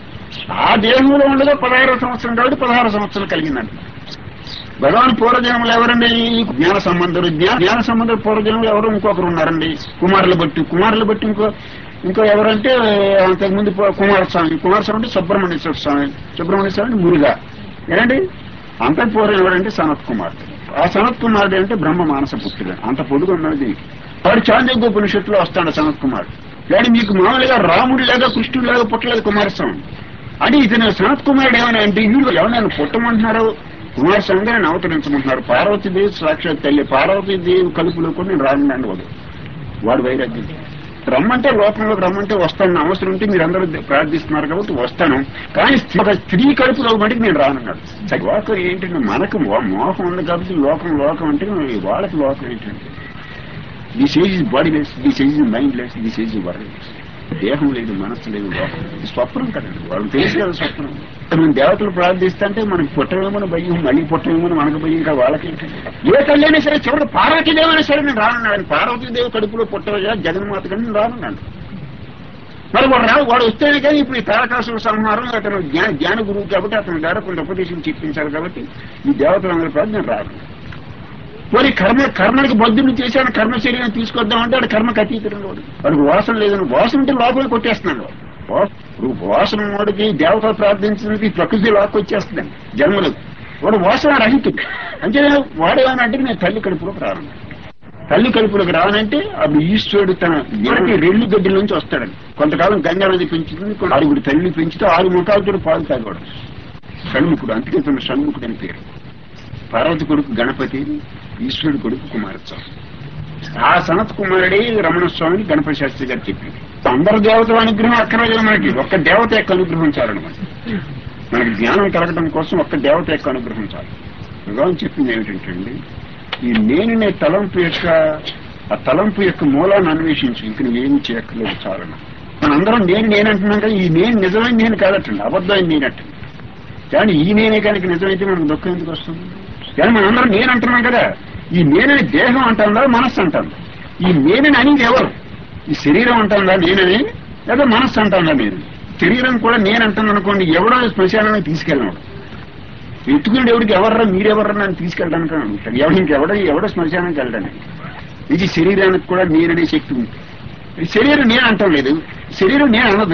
ఆ దేహంలో ఉండగా పదహారో సంవత్సరం కాబట్టి పదహారో సంవత్సరం కలిగిందంట భగవాన్ పూర్వజన్మలు ఎవరండి ఈ జ్ఞాన సంబంధులు జ్ఞా- జ్ఞాన సంబంధులు పూర్వజన్మలు ఎవరు ఇంకొకరు ఉన్నారండి కుమారులు బట్టి కుమారులు బట్టి ఇంకో ఇంకో ఎవరంటే అంతకుముందు పు- కుమారస్వామి కుమారస్వామి అంటే సుబ్రహ్మణ్యేశ్వర స్వామి సుబ్రహ్మణ్య స్వామి మురుగా ఏనండి అంత పూర్వం ఎవరంటే సనత్ కుమారుడు ఆ సనత్ కుమారుడు అంటే బ్రహ్మ మానస పుత్రుడు అంత పొడుగు ఉన్నది దీనికి వాడు చాంద్రోపనిషత్తులో వస్తాడు సనత్ కుమారుడు కానీ మీకు మామూలుగా రాముడు లేక కృష్ణుడు లేక పుట్టలేదు కుమారస్వామి అంటే ఇతను సనత్ కుమారుడు ఏమైనా అంటే వీళ్ళు ఎవరైనా పుట్టమంటున్నారు కుమారస్వామి గారిని అవతరించమంటున్నారు పార్వతీదేవి సాక్షాత్ తల్లి పార్వతీదేవి కలుపులో కూడా నేను రాను వాడు వాడు వైరాగ్యం రమ్మంటే లోకంలోకి రమ్మంటే వస్తాను నా అవసరం ఉంటే మీరందరూ ప్రార్థిస్తున్నారు కాబట్టి వస్తాను కానీ ఒక స్త్రీ కడుపులో మటుకు నేను రానన్నాడు సరే, లోకం ఏంటంటే మనకు మో- మోహం ఉంది కాబట్టి లోకం లోకం అంటే వాళ్ళకి లోకం ఏంటంటే this age is bodiless this age is mindless this age wordless దేహం లేదు మనస్సు లేదు లోకం లేదు. స్వప్నం కదండి వాళ్ళకి తెలుసు కదా స్వప్నం మనం దేవతలు ప్రార్థిస్తుంటే మనకి పుట్టమేమని భయం మళ్ళీ పుట్టమేమని మనకు భయం ఇంకా వాళ్ళకి ఏ తల్లి అయినా సరే చివరి పార్వతీదేవైనా సరే నేను రానున్నాను పార్వతీదేవి కడుపులో పుట్టవగా జగన్మాత కానీ నేను రానున్నాను మరి వాడు రా వాడు వస్తేనే కానీ ఇప్పుడు ఈ తారకాసుల సంహారం అతను జ్ఞాన జ్ఞాన గురువు కాబట్టి అతని ద్వారా కొంత ఉపదేశం చెప్పించారు కాబట్టి ఈ దేవతలందరి ప్రార్థన నేను రాను మరి కర్మ కర్మకి బద్దుని చేశాను కర్మ శరీరం తీసుకొద్దామంటే వాడు కర్మకు అతీతుడు వాడు వాడికి వాసన లేదని వాసన ఉంటే లోపల కొట్టేస్తున్నాడు వాడు వా- ఇప్పుడు వాసన వాడికి దేవతలు ప్రార్థించినది ప్రకృతి లాక్కొచ్చేస్తుందండి జన్మలు వాడు వాసన రహితుడు అంటే వాడేమనంటే నేను తల్లి కడుపులోకి రాను తల్లి కడుపులోకి రానంటే అప్పుడు ఈశ్వరుడు తన మనకి రెల్లు గడ్డి నుంచి వస్తాడని కొంతకాలం గంగా నది పెంచుతుంది కొన్ని ఆరుగురు తల్లి పెంచితే ఆరు ముఖాలతో పాలు తాగడం షణ్ముఖుడు అందుకే తన షణ్ముఖుడు అని పేరు పార్వతి కొడుకు గణపతి ఈశ్వరుడు కొడుకు కుమారస్వామి ఆ సనత్ కుమారుడే రమణ స్వామిని గణపతి శాస్త్రి గారు చెప్పింది అందరు దేవతల అనుగ్రహం అక్కర్లేదు మనకి ఒక్క దేవత యొక్క అనుగ్రహం చాలన్నమాట మనకి జ్ఞానం కలగడం కోసం ఒక్క దేవత యొక్క అనుగ్రహం చాలు భగవాన్ చెప్పింది ఏమిటంటే అండి ఈ నేనునే తలంపు యొక్క ఆ తలంపు యొక్క మూలాన్ని అన్వేషించి ఇంక నువ్వేమి చేయక్కర్లేదు చాలను మనందరం నేను నేనంటున్నాం కదా ఈ నేను నిజమైన నేను కాదటండి అబద్ధమైన నేనట్టండి కానీ ఈ నేనే కనుక నిజమైతే మనకు దుఃఖం ఎందుకు వస్తుంది కానీ మనందరం నేను అంటున్నాం కదా ఈ నేనని దేహం అంటుందా మనస్సు అంటుందా ఈ నేనని అనేది ఎవరు ఈ శరీరం అంటుందా నేనని లేదా మనస్సు అంటుందా నేను శరీరం కూడా నేను అంటాను అనుకోండి ఎవడో శ్మశానానికి తీసుకెళ్ళినాడు ఎత్తుకునే ఎవరికి ఎవర్రా మీరెవర్రా నన్ను తీసుకెళ్ళడానికి అని అడుగుతాడు ఎవరు ఇంకెవడో ఎవడో శ్మశానానికి వెళ్ళడానికి ఇది శరీరానికి కూడా నేననే శక్తి ఉంది ఈ శరీరం నేను అంటాం లేదు శరీరం నేను అనదు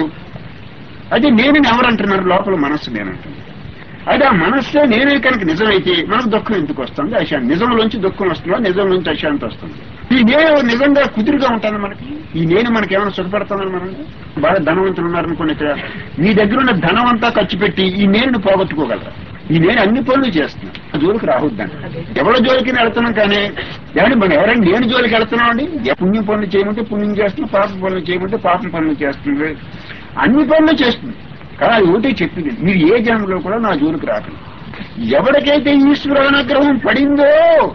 అదే నేనని ఎవరు అంటున్నారు లోపల మనస్సు నేను అంటుంది అయితే ఆ మనస్సే నేనే కనుక నిజమైతే మనకు దుఃఖం ఎందుకు వస్తుంది అశాంతి నిజంలోంచి దుఃఖం వస్తుందా నిజంలోంచి అశాంతి వస్తుంది ఈ నేను నిజంగా కుదురుగా ఉంటాను మనకి ఈ నేను మనకి ఏమైనా సుఖపెడతానని మనం బాగా ధనవంతులు ఉన్నారనుకోండి ఇక్కడ మీ దగ్గర ఉన్న ధనం అంతా ఖర్చు పెట్టి ఈ నేను పోగొట్టుకోగలరా ఈ నేను అన్ని పనులు చేస్తున్నాను ఆ జోలికి రావద్దండి ఎవరి జోలికి వెళ్తున్నాం కానీ ఏమండి మనం ఎవరైనా నేను జోలికి వెళ్తున్నాం అండి పుణ్యం పనులు చేయమంటే పుణ్యం చేస్తున్నాం పాప పనులు చేయమంటే పాపం పనులు చేస్తుంది అన్ని పనులు చేస్తుంది కానీ అది ఒకటే చెప్పింది మీరు ఏ జన్మలో కూడా నా జోలికి రాకండి ఎవరికైతే ఈశ్వర అనుగ్రహం పడిందో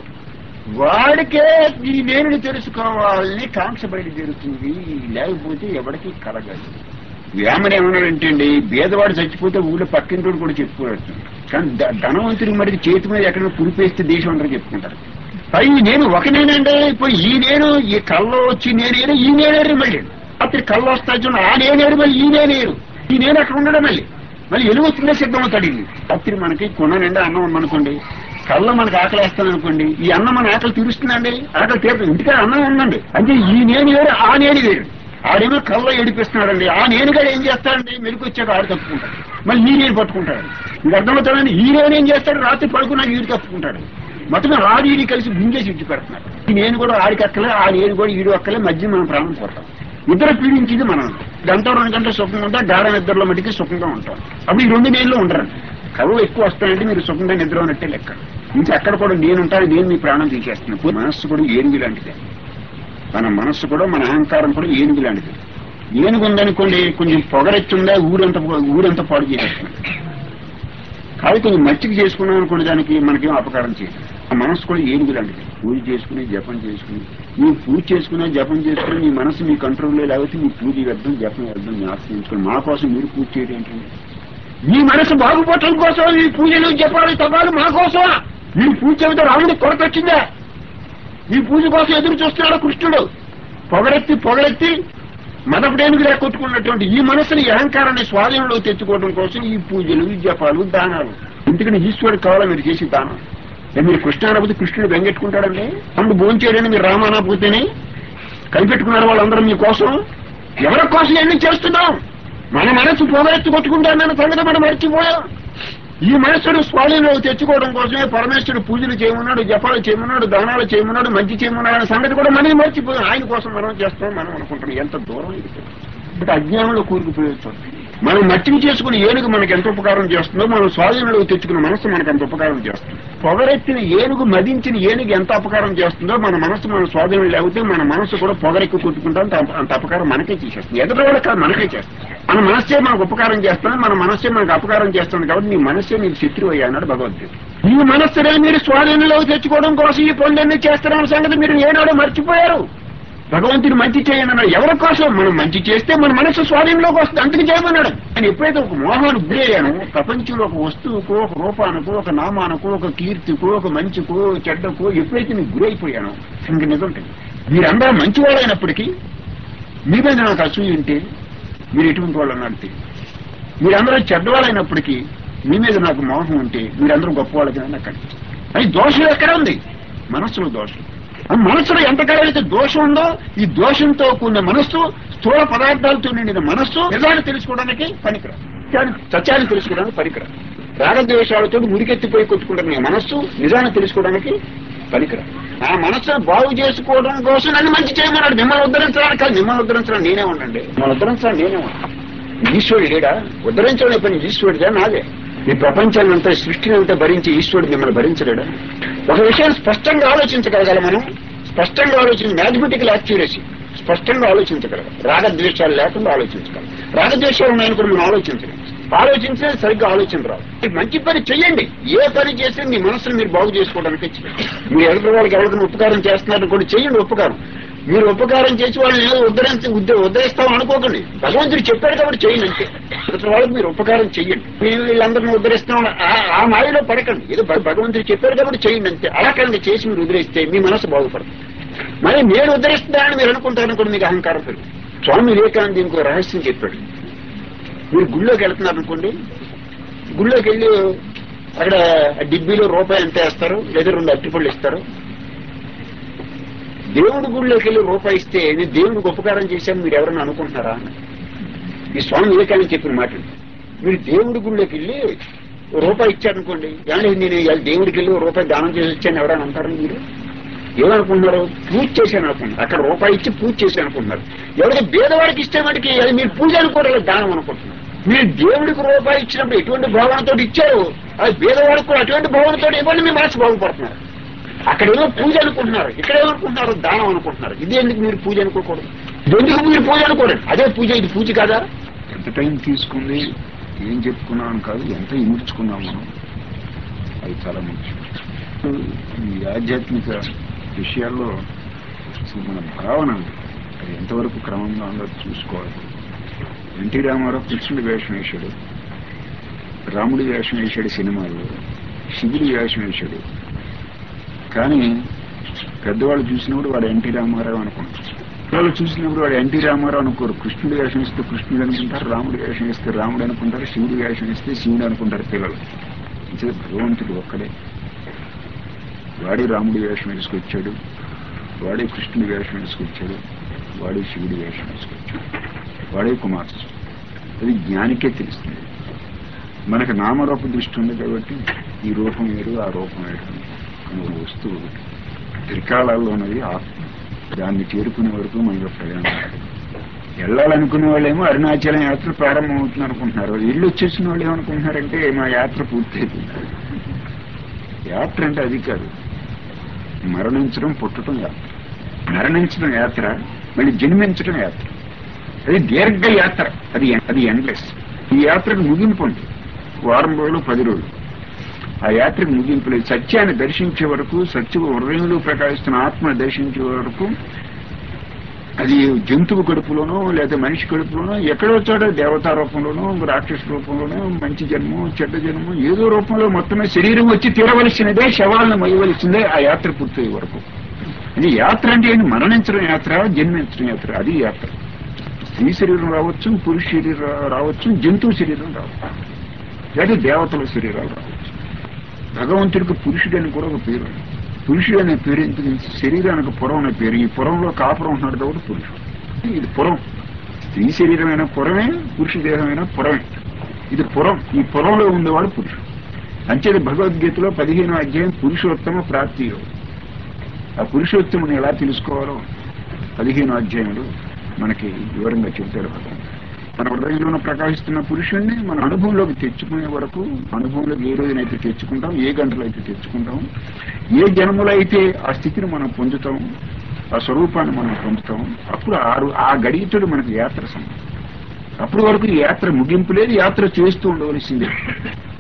వాడికే ఈ నేను తెలుసుకోవాలని కాంక్ష బయట జరుగుతుంది లేకపోతే ఎవరికి కలగదు వేమని ఏమన్నాడంటే అండి బేదవాడు చచ్చిపోతే ఊళ్ళో పక్కింటోడు కూడా చెప్పుకోవచ్చు కానీ ధ- ధనవంతుడికి మరి చేతి మీద ఎక్కడ పురిపేస్తే దేశం అందరూ చెప్పుకుంటారు పై నేను ఒక నేనంటే ఇప్పుడు ఈ నేను ఈ కల్లో వచ్చి నేనేరు ఈ నేనేరు మళ్ళీ రాత్రి కళ్ళు వస్తాయి చూడండి ఆ నేనేరు మళ్ళీ ఈ నేనేరు ఈ నేను అక్కడ ఉండడం మళ్ళీ మళ్ళీ ఎలుగు వచ్చిందే సిద్ధమవుతాడు ఇది రాత్రి మనకి కొన నిండా అన్నం ఉందనుకోండి కళ్ళ మనకి ఆకలి వేస్తాను అనుకోండి ఈ అన్నం మన ఆకలి తీరుస్తుందండి ఆకలి తీరుతుంది ఇంటికాడ అన్నం ఉందండి అంటే ఈ నేను వేరు ఆ నేను వేరు ఆడేమో కళ్ళ ఏడిపిస్తున్నాడండి ఆ నేనుగా ఏం చేస్తాడండి మెరుగు వచ్చాక ఆడు తప్పుకుంటాడు మళ్ళీ ఈ నేను పట్టుకుంటాడు మీకు అర్థమవుతాడండి ఈ నేను ఏం చేస్తాడు రాత్రి పడుకున్నాక ఈడు తప్పుకుంటాడు మొత్తం రాడు ఈడి కలిసి గుంజేసి ఇచ్చి పెడుతున్నాడు ఈ నేను కూడా ఆడికి అక్కలే ఆ నేను కూడా ఈడు అక్కలే మధ్య మనం ప్రాణం పోతాం ఇద్దరు పీడించింది మనం గంట రెండు గంటల సుఖంగా ఉంటాం గాఢ నిద్రలో మటుకి సుఖంగా ఉంటాం అప్పుడు ఈ రెండు నేళ్ళు ఉండరండి కళ్ళు ఎక్కువ వస్తాయంటే మీరు సుఖంగా నిద్ర ఉన్నట్టే లెక్క ఇంకా అక్కడ కూడా నేనుంటాను నేను మీ ప్రాణం తీసేస్తున్నాను మనస్సు కూడా ఏనుగు లాంటిదే మన మనస్సు కూడా మన అహంకారం కూడా ఏనుగు లాంటిది ఏనుగు ఉందనుకోండి కొంచెం పొగరెచ్చుందా ఊరంతా ఊరంతా పాడు చేసేస్తుంది కాదు కొంచెం మచ్చికి చేసుకున్నాం అనుకోండి దానికి మనకేం అపకారం చేయదు ఆ మనస్సు కూడా ఏనుగు లాంటిది పూజ చేసుకుని జపం చేసుకుని ನೀವು పూజ చేసుకున్నా జపం చేసుకుని మీ మనసు మీ కంట్రోల్లో లేకపోతే మీ పూజ వ్యర్థం జపం వ్యర్థం జ్ఞాపకం చేసుకుని మా కోసం మీరు పూజ చేయడం ఏంటండి మీ మనసు బాగుపడటం కోసం ఈ పూజలు జపాలు తపాలు మా కోసం మీరు పూజ చెబితే రాముడికి కొరత వచ్చిందా ఈ పూజ కోసం ఎదురు చూస్తున్నాడు కృష్ణుడు పొగరెత్తి పొగరెత్తి మదపుడేమిగా కొట్టుకున్నటువంటి ఈ మనసుని ఈ అహంకారాన్ని స్వాధీనంలో తెచ్చుకోవడం కోసం ఈ పూజలు ఈ జపాలు దానాలు ఎందుకని ఈశ్వరుడు కావాలా మీరు చేసి దానం ఏ మీరు కృష్ణ అనకపోతే కృష్ణుడు బెంగెట్టుకుంటాడండి తమ్ముడు భోజనం చేయడానికి మీరు రామానకపోతేనే కనిపెట్టుకున్నారు వాళ్ళందరూ మీకోసం ఎవరి కోసం ఎన్ని చేస్తున్నాం మన మనసు పొగరెత్తి కొట్టుకుంటానన్న సంగతి మనం మర్చిపోయాం ఈ మనస్సును స్వాధీనంలో తెచ్చుకోవడం కోసమే పరమేశ్వరుడు పూజలు చేయమన్నాడు జపాలు చేయమన్నాడు దానాలు చేయమన్నాడు మంచి చేయమన్నాడు అనే సంగతి కూడా మనం మర్చిపోయాం ఆయన కోసం మనం చేస్తాం మనం అనుకుంటాం ఎంత దూరం ఇది బట్ అజ్ఞానంలో కూరుకుపోయొచ్చు మనం మట్టిని చేసుకుని ఏనుగు మనకి ఎంత ఉపకారం చేస్తుందో మనం స్వాధీనంలో తెచ్చుకున్న మనసు మనకు అంత ఉపకారం చేస్తుంది పొగరెత్తిన ఏనుగు మదించిన ఏనుగు ఎంత అపకారం చేస్తుందో మన మనసు మన స్వాధీనం లేకపోతే మన మనసు కూడా పొగరెక్కి కొట్టుకుంటాం అంత అంత అపకారం మనకే చేసేస్తుంది ఎదుటి కూడా కాదు మనకే చేస్తుంది మన మనస్సే మనకు ఉపకారం చేస్తుంది మన మనస్సే మనకు అపకారం చేస్తుంది కాబట్టి నీ మనస్సే నీకు శత్రువు అయ్యా అన్నాడు భగవద్గీత ఈ మనస్సునే మీరు స్వాధీనంలో తెచ్చుకోవడం కోసం ఈ పనులన్నీ చేస్తారన్న సంగతి మీరు ఏనాడో మర్చిపోయారు భగవంతుడు మంచి చేయనన్నాడు ఎవరి కోసం మనం మంచి చేస్తే మన మనసు స్వాధీనంలోకి వస్తుంది అందుకు చేయమన్నాడు నేను ఎప్పుడైతే ఒక మోహాన్ని గురయ్యాను ప్రపంచంలో ఒక వస్తువుకో ఒక రూపానికో ఒక నామానికో ఒక కీర్తికో ఒక మంచికో చెడ్డకో ఎప్పుడైతే నేను గురైపోయానో ఇంక నిజం మీరందరూ మంచివాళ్ళైనప్పటికీ మీ మీద నాకు అసూయ ఉంటే మీరు ఎటువంటి వాళ్ళు అన్నాడు తెలియదు మీరందరూ చెడ్డవాళ్ళైనప్పటికీ మీ మీద నాకు మోహం ఉంటే మీరందరూ గొప్పవాళ్ళకి నాకు కనిపిస్తుంది అది దోషం ఎక్కడ ఉంది మనస్సులో దోషం ఆ మనస్సులో ఎంతకాలైతే దోషం ఉందో ఈ దోషంతో కూడిన మనస్సు స్థూల పదార్థాలతో నిండిన మనస్సు నిజాన్ని తెలుసుకోవడానికి పనికిరాదు సత్యాన్ని- సత్యాన్ని తెలుసుకోవడానికి పనికిరాదు రాగద్వేషాలతో మురికెత్తిపోయి కొట్టుకుంటున్న ఈ మనస్సు నిజాన్ని తెలుసుకోవడానికి పనికిరాదు ఆ మనస్సును బాగు చేసుకోవడం కోసం నన్ను మంచి చేయమన్నాడు మిమ్మల్ని ఉద్ధరించడానికి కాదు మిమ్మల్ని ఉద్ధరించడానికి నేనే ఉండండి మిమ్మల్ని ఉద్ధరించడానికి నేనే ఉన్నాను ఈశ్వరుడు లేడా ఉద్ధరించడం పని ఈశ్వరుడిదా నాదే ఈ ప్రపంచాన్ని అంతా సృష్టిని అంతా భరించి ఈశ్వరుడు మిమ్మల్ని భరించలేడా ఒక విషయాన్ని స్పష్టంగా ఆలోచించగలగాలి మనం స్పష్టంగా ఆలోచించి మ్యాథమెటికల్ యాక్యురసీ స్పష్టంగా ఆలోచించగలం రాగద్వేషాలు లేకుండా ఆలోచించగలం రాగద్వేషాలు ఉన్నాయని కూడా మనం ఆలోచించలేం ఆలోచించే సరిగ్గా ఆలోచన రాదు మీరు మంచి పని చెయ్యండి ఏ పని చేస్తే మీ మనసును మీరు బాగు చేసుకోవడానికి చేయండి. మీరు ఎదుటి వాళ్ళకి ఎవరికైనా ఉపకారం చేస్తున్నారని కూడా చెయ్యండి ఉపకారం మీరు ఉపకారం చేసి వాళ్ళని ఏదో ఉద్ధరించి ఉద్ధ- ఉద్ధరిస్తాం అనుకోకండి భగవంతుడు చెప్పాడు కాబట్టి చేయండి అంతే ఇతర వాళ్ళకి మీరు ఉపకారం చెయ్యండి మీరు వీళ్ళందరినీ ఉద్ధరిస్తాం ఆ- ఆ మాయలో పడకండి ఏదో భగ- భగవంతుడు చెప్పాడు కాబట్టి చేయండి అంతే అలా కనుక చేసి మీరు ఉద్ధరిస్తే మీ మనసు బాగుపడుతుంది మరి నేను ఉద్ధరిస్తున్నానని మీరు అనుకుంటారని కూడా మీకు అహంకారం పెరుగుతుంది స్వామి వివేకానంద ఇంకో రహస్యం చెప్పాడు మీరు గుళ్ళోకి వెళ్తున్నారు అనుకోండి గుళ్ళోకి వెళ్ళి అక్కడ డిబ్బీలో రూపాయి ఎంత వేస్తారు లేదా రెండు అట్టిపళ్ళు ఇస్తారు దేవుడి గుళ్ళోకి వెళ్ళి రూపాయి ఇస్తే నేను దేవుడికి ఉపకారం చేశాను మీరు ఎవరైనా అనుకుంటున్నారా అని ఈ స్వామి వివేకానంద చెప్పిన మాట మీరు దేవుడి గుళ్ళోకి వెళ్ళి ఓ రూపాయి ఇచ్చారనుకోండి కానీ నేను ఇవాళ దేవుడికి వెళ్ళి ఓ రూపాయి దానం చేసి వచ్చాను ఎవరైనా అంటారు మీరు ఏమనుకుంటున్నారు పూజ చేశాను అనుకుంటున్నారు అక్కడ రూపాయి ఇచ్చి పూజ చేశాను అనుకుంటున్నారు ఎవరికి పేదవాడికి ఇస్తే మటుకి అది మీరు పూజ అనుకోవడం దానం అనుకుంటున్నారు మీరు దేవుడికి రూపాయి ఇచ్చినప్పుడు ఎటువంటి భావనతో ఇచ్చారు అది పేదవాడికి కూడా అటువంటి భావనతో ఇవ్వండి మీ మనసు బాగుపడుతున్నారు అక్కడ ఏమో పూజ అనుకుంటున్నారు ఇక్కడ ఏమనుకుంటున్నారు దానం అనుకుంటున్నారు ఇది ఎందుకు మీరు పూజ అనుకోకూడదు ఇది ఎందుకు మీరు పూజ అనుకోండి అదే పూజ ఇది పూజ కాదా ఎంత టైం తీసుకుంది ఏం చెప్పుకున్నాం కాదు ఎంత ఇముడ్చుకున్నాం మనం అది చాలా ముఖ్యం ఈ ఆధ్యాత్మిక విషయాల్లో అసలు మన భావన అది ఎంతవరకు క్రమంగా ఉందో చూసుకోవాలి ఎన్టీ రామారావు కృష్ణుడి వేషం వేశాడు రాముడి వేషం వేశాడు సినిమాల్లో శివుడి వేషం వేశాడు కానీ పెద్దవాళ్ళు చూసినప్పుడు వాడు ఎన్టీ రామారావు అనుకుంటారు పిల్లలు చూసినప్పుడు వాడు ఎన్టీ రామారావు అనుకోరు కృష్ణుడి వేషం ఇస్తే కృష్ణుడు అనుకుంటారు రాముడి వేషం ఇస్తే రాముడు అనుకుంటారు శివుడి వేషం ఇస్తే శివుడు అనుకుంటారు పిల్లలు అంటే భగవంతుడు ఒక్కడే వాడే రాముడి వేషం వేసుకొచ్చాడు వాడే కృష్ణుడి వేషం వేసుకొచ్చాడు వాడే శివుడి వేషం వేసుకొచ్చాడు వాడే కుమార్తె అది జ్ఞానికే తెలుస్తుంది మనకు నామరూప దృష్టి ఉంది కాబట్టి ఈ రూపం వేరు ఆ రూపం వేరు కానీ ఒక వస్తువు ఒకటి. త్రికాలాల్లో ఉన్నది ఆత్మ దాన్ని చేరుకునే వరకు మనకు ప్రయాణం వెళ్ళాలనుకునే వాళ్ళేమో అరుణాచలం యాత్ర ప్రారంభం అవుతుంది అనుకుంటున్నారు ఇల్లు వచ్చేసిన వాళ్ళు ఏమనుకుంటున్నారంటే మా యాత్ర పూర్తయిపోయింది యాత్ర అంటే అది కాదు మరణించడం పుట్టడం యాత్ర మరణించడం యాత్ర మళ్ళీ జన్మించడం యాత్ర అది దీర్ఘ యాత్ర అది అది ఎండ్లెస్ ఈ యాత్రకు ముగింపు ఉంది వారం రోజులు పది రోజులు ఆ యాత్రకు ముగింపు లేదు సత్యాన్ని దర్శించే వరకు సత్య హృదయంలో ప్రకాశిస్తున్న ఆత్మను దర్శించే వరకు అది జంతువు కడుపులోనో లేదా మనిషి కడుపులోనో ఎక్కడో చోట దేవతా రూపంలోనో రాక్షస రూపంలోనో మంచి జన్మం చెడ్డ జన్మం ఏదో రూపంలో మొత్తమే శరీరం వచ్చి తీరవలసినదే శవాలను మొయ్యవలసిందే ఆ యాత్ర పూర్తయ్యే వరకు అది యాత్ర అంటే ఏంటి మరణించడం యాత్ర జన్మించడం యాత్ర అది యాత్ర స్త్రీ శరీరం రావచ్చు పురుష శరీరం రావచ్చు జంతువు శరీరం రావచ్చు లేదా దేవతల శరీరాలు రావచ్చు భగవంతుడికి పురుషుడని కూడా ఒక పేరు ఉంది. పురుషుడు అనే పేరు ఎందుకు శరీరానికి పురం అనే పేరు ఈ పురంలో కాపురం ఉంటున్నాడు కాబట్టి పురుషుడు ఇది పురం స్త్రీ శరీరమైన పురమే పురుష దేహమైన పురమే ఇది పురం ఈ పురంలో ఉండేవాడు పురుషుడు అంచేది భగవద్గీతలో పదిహేను అధ్యాయం పురుషోత్తమ ప్రాప్తి యోగం. ఆ పురుషోత్తముని ఎలా తెలుసుకోవాలో పదిహేను అధ్యాయులు మనకి వివరంగా చెబుతాడు భగవంతుడు మన హృదయంలో ప్రకాశిస్తున్న పురుషుణ్ణి మన అనుభవంలోకి తెచ్చుకునే వరకు అనుభవంలోకి ఏ రోజునైతే తెచ్చుకుంటాం ఏ గంటలో అయితే తెచ్చుకుంటాం ఏ జన్మలో అయితే ఆ స్థితిని మనం పొందుతాం ఆ స్వరూపాన్ని మనం పొందుతాం అప్పుడు ఆ రో- ఆ గడియతుడు మనకు యాత్ర సమయం అప్పుడు వరకు ఈ యాత్ర ముగింపు లేదు యాత్ర చేస్తూ ఉండవలసిందే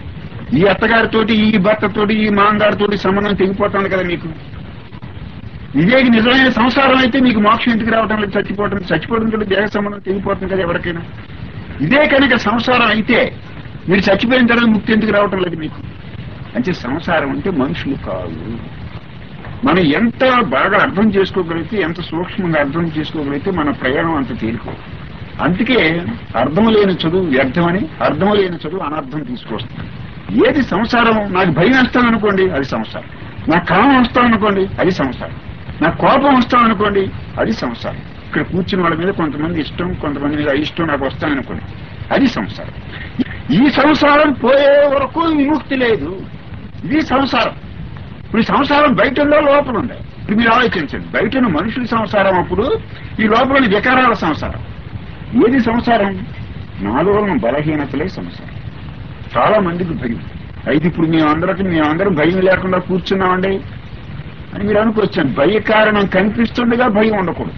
ఈ అత్తగారితోటి ఈ భర్తతోటి ఈ మాంగారితోటి సంబంధం తెగిపోతాను కదా మీకు ఇదే నిజమైన సంసారం అయితే మీకు మోక్షం ఎందుకు రావటం లేదు చచ్చిపోవటం చచ్చిపోవడం కూడా దేహ సంబంధం తెగిపోతుంది కదా ఎవరికైనా ఇదే కనుక సంసారం అయితే మీరు చచ్చిపోయిన తర్వాత ముక్తి ఎందుకు రావటం లేదు మీకు అంటే సంసారం అంటే మనుషులు కాదు మనం ఎంత బాగా అర్థం చేసుకోగలిగితే ఎంత సూక్ష్మంగా అర్థం చేసుకోగలిగితే మన ప్రయాణం అంత తేలికో అందుకే అర్థం లేని చదువు వ్యర్థమని అర్థం లేని చదువు అనర్థం తీసుకొస్తుంది ఏది సంసారం నాకు భయం వేస్తాం అనుకోండి అది సంసారం నాకు కామం వస్తాం అనుకోండి అది సంసారం నాకు కోపం వస్తాం అనుకోండి అది సంసారం ఇక్కడ కూర్చున్న వాళ్ళ మీద కొంతమంది ఇష్టం కొంతమంది మీద అయిష్టం నాకు వస్తాననుకోండి అది సంసారం ఈ సంసారం పోయే వరకు విముక్తి లేదు ఇది సంసారం ఇప్పుడు ఈ సంసారం బయట ఉందో లోపల ఉంది ఇప్పుడు మీరు ఆలోచించండి బయట ఉన్న మనుషుల సంసారం అప్పుడు ఈ లోపల వికారాల సంసారం ఏది సంసారం నాలో ఉన్న బలహీనతలే సంసారం చాలా మందికి భయం అయితే ఇప్పుడు మేమందరికి మేమందరం భయం లేకుండా కూర్చున్నామండి అని మీరు అనుకోవచ్చాను భయ కారణం కనిపిస్తుండగా భయం ఉండకూడదు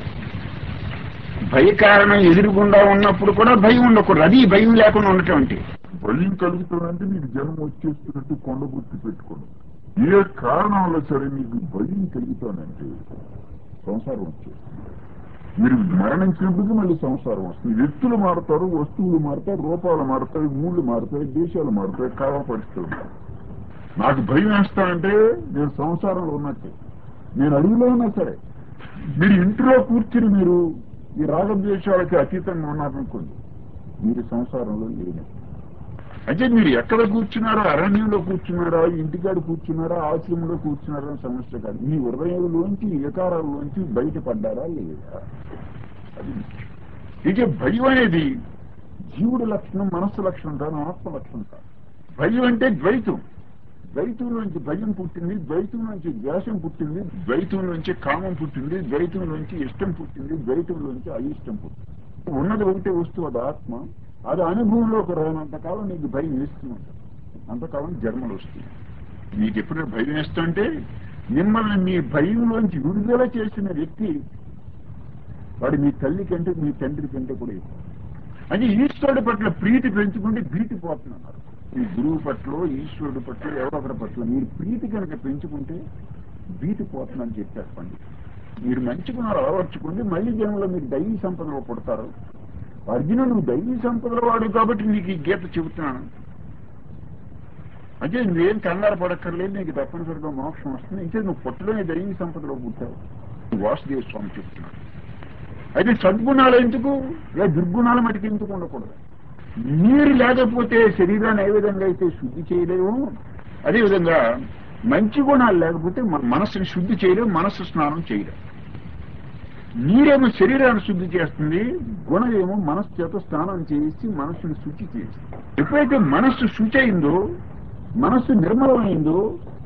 భయ కారణం ఎదురుగుండా ఉన్నప్పుడు కూడా భయం ఉండకూడదు అది భయం లేకుండా ఉండటం అంటే భయం కలుగుతుందంటే నీకు జన్మ వచ్చేస్తున్నట్టు కొండ గుర్తు పెట్టుకోండి ఏ కారణం వల్ల సరే నీకు భయం కలుగుతానంటే సంసారం వచ్చేస్తుంది మీరు మరణించినప్పటికీ మళ్ళీ సంసారం వస్తుంది వ్యక్తులు మారుతారు వస్తువులు మారుతాయి రూపాలు మారుతాయి ఊళ్ళు మారుతాయి దేశాలు మారుతాయి కాలం పరిస్థితులు మారుతాయి. నాకు భయం వేస్తానంటే నేను సంసారంలో ఉన్నట్టే నేను అడవిలో ఉన్నా సరే మీరు ఇంట్లో కూర్చుని మీరు ఈ రాగద్వేషాలకి అతీతంగా ఉన్నారనుకోండి మీరు సంసారంలో లేనట్టు అయితే మీరు ఎక్కడ కూర్చున్నారో అరణ్యంలో కూర్చున్నారా ఇంటికాడ కూర్చున్నారా ఆశ్రమంలో కూర్చున్నారా అని సమస్య కాదు మీ హృదయంలోంచి వికారాల్లోంచి బయటపడ్డారా లేదా అది ముఖ్యం. ఇక భయం అనేది జీవుడి లక్షణం మనస్సు లక్షణం కాదు ఆత్మ లక్షణం కాదు భయం అంటే ద్వైతం ద్వైతంలోంచి భయం పుట్టింది ద్వైతంలోంచి ద్వేషం పుట్టింది ద్వైతంలోంచి కామం పుట్టింది ద్వైతంలోంచి ఇష్టం పుట్టింది ద్వైతంలోంచి అయిష్టం పుట్టింది ఉన్నది ఒకటే వస్తువు అది ఆత్మ అది అనుభవంలోకి రానంతకాలం నీకు భయం వేస్తుంది అంతకాలం జన్మలు వస్తుంది నీకు ఎప్పుడైనా భయం వేస్తుంటే మిమ్మల్ని మీ భయంలోంచి విడుదల చేసిన వ్యక్తి వాడు మీ తల్లి కంటే మీ తండ్రి కంటే కూడా ఎక్కువ అది ఈశ్వరుడి పట్ల ప్రీతి పెంచుకుంటే భీతి పోతున్నారు ఈ గురువు పట్ల ఈశ్వరుడి పట్ల ఎవరొకరి పట్ల మీరు ప్రీతి కనుక పెంచుకుంటే భీతి పోతుందని చెప్పారు పండితులు మీరు మంచి గుణాలు అలవర్చుకుంటే మళ్ళీ జన్మలో మీరు దైవీ సంపదలో పుడతారు అర్జున నువ్వు దైవీ సంపదలో వాడు కాబట్టి నీకు ఈ గీత చెబుతున్నాను అంటే నువ్వేం కంగారు పడక్కర్లేదు నీకు తప్పనిసరిగా మోక్షం వస్తుంది ఇంకా నువ్వు పుట్టలోనే దైవీ సంపదలో పుట్టావు వాసుదేవ స్వామి చెప్తున్నాడు అయితే సద్గుణాలు ఎందుకు లేదా దుర్గుణాలు మటుకు ఎందుకు ఉండకూడదు నీరు లేకపోతే శరీరాన్ని ఏ విధంగా అయితే శుద్ధి చేయలేము అదేవిధంగా మంచి గుణాలు లేకపోతే మన మనస్సుని శుద్ధి చేయలేము మనస్సు స్నానం చేయలేము నీరేమో శరీరాన్ని శుద్ధి చేస్తుంది గుణమేమో మనస్సు చేత స్నానం చేసి మనస్సుని శుచి చేస్తుంది ఎప్పుడైతే మనస్సు శుచి అయిందో మనస్సు నిర్మలమైందో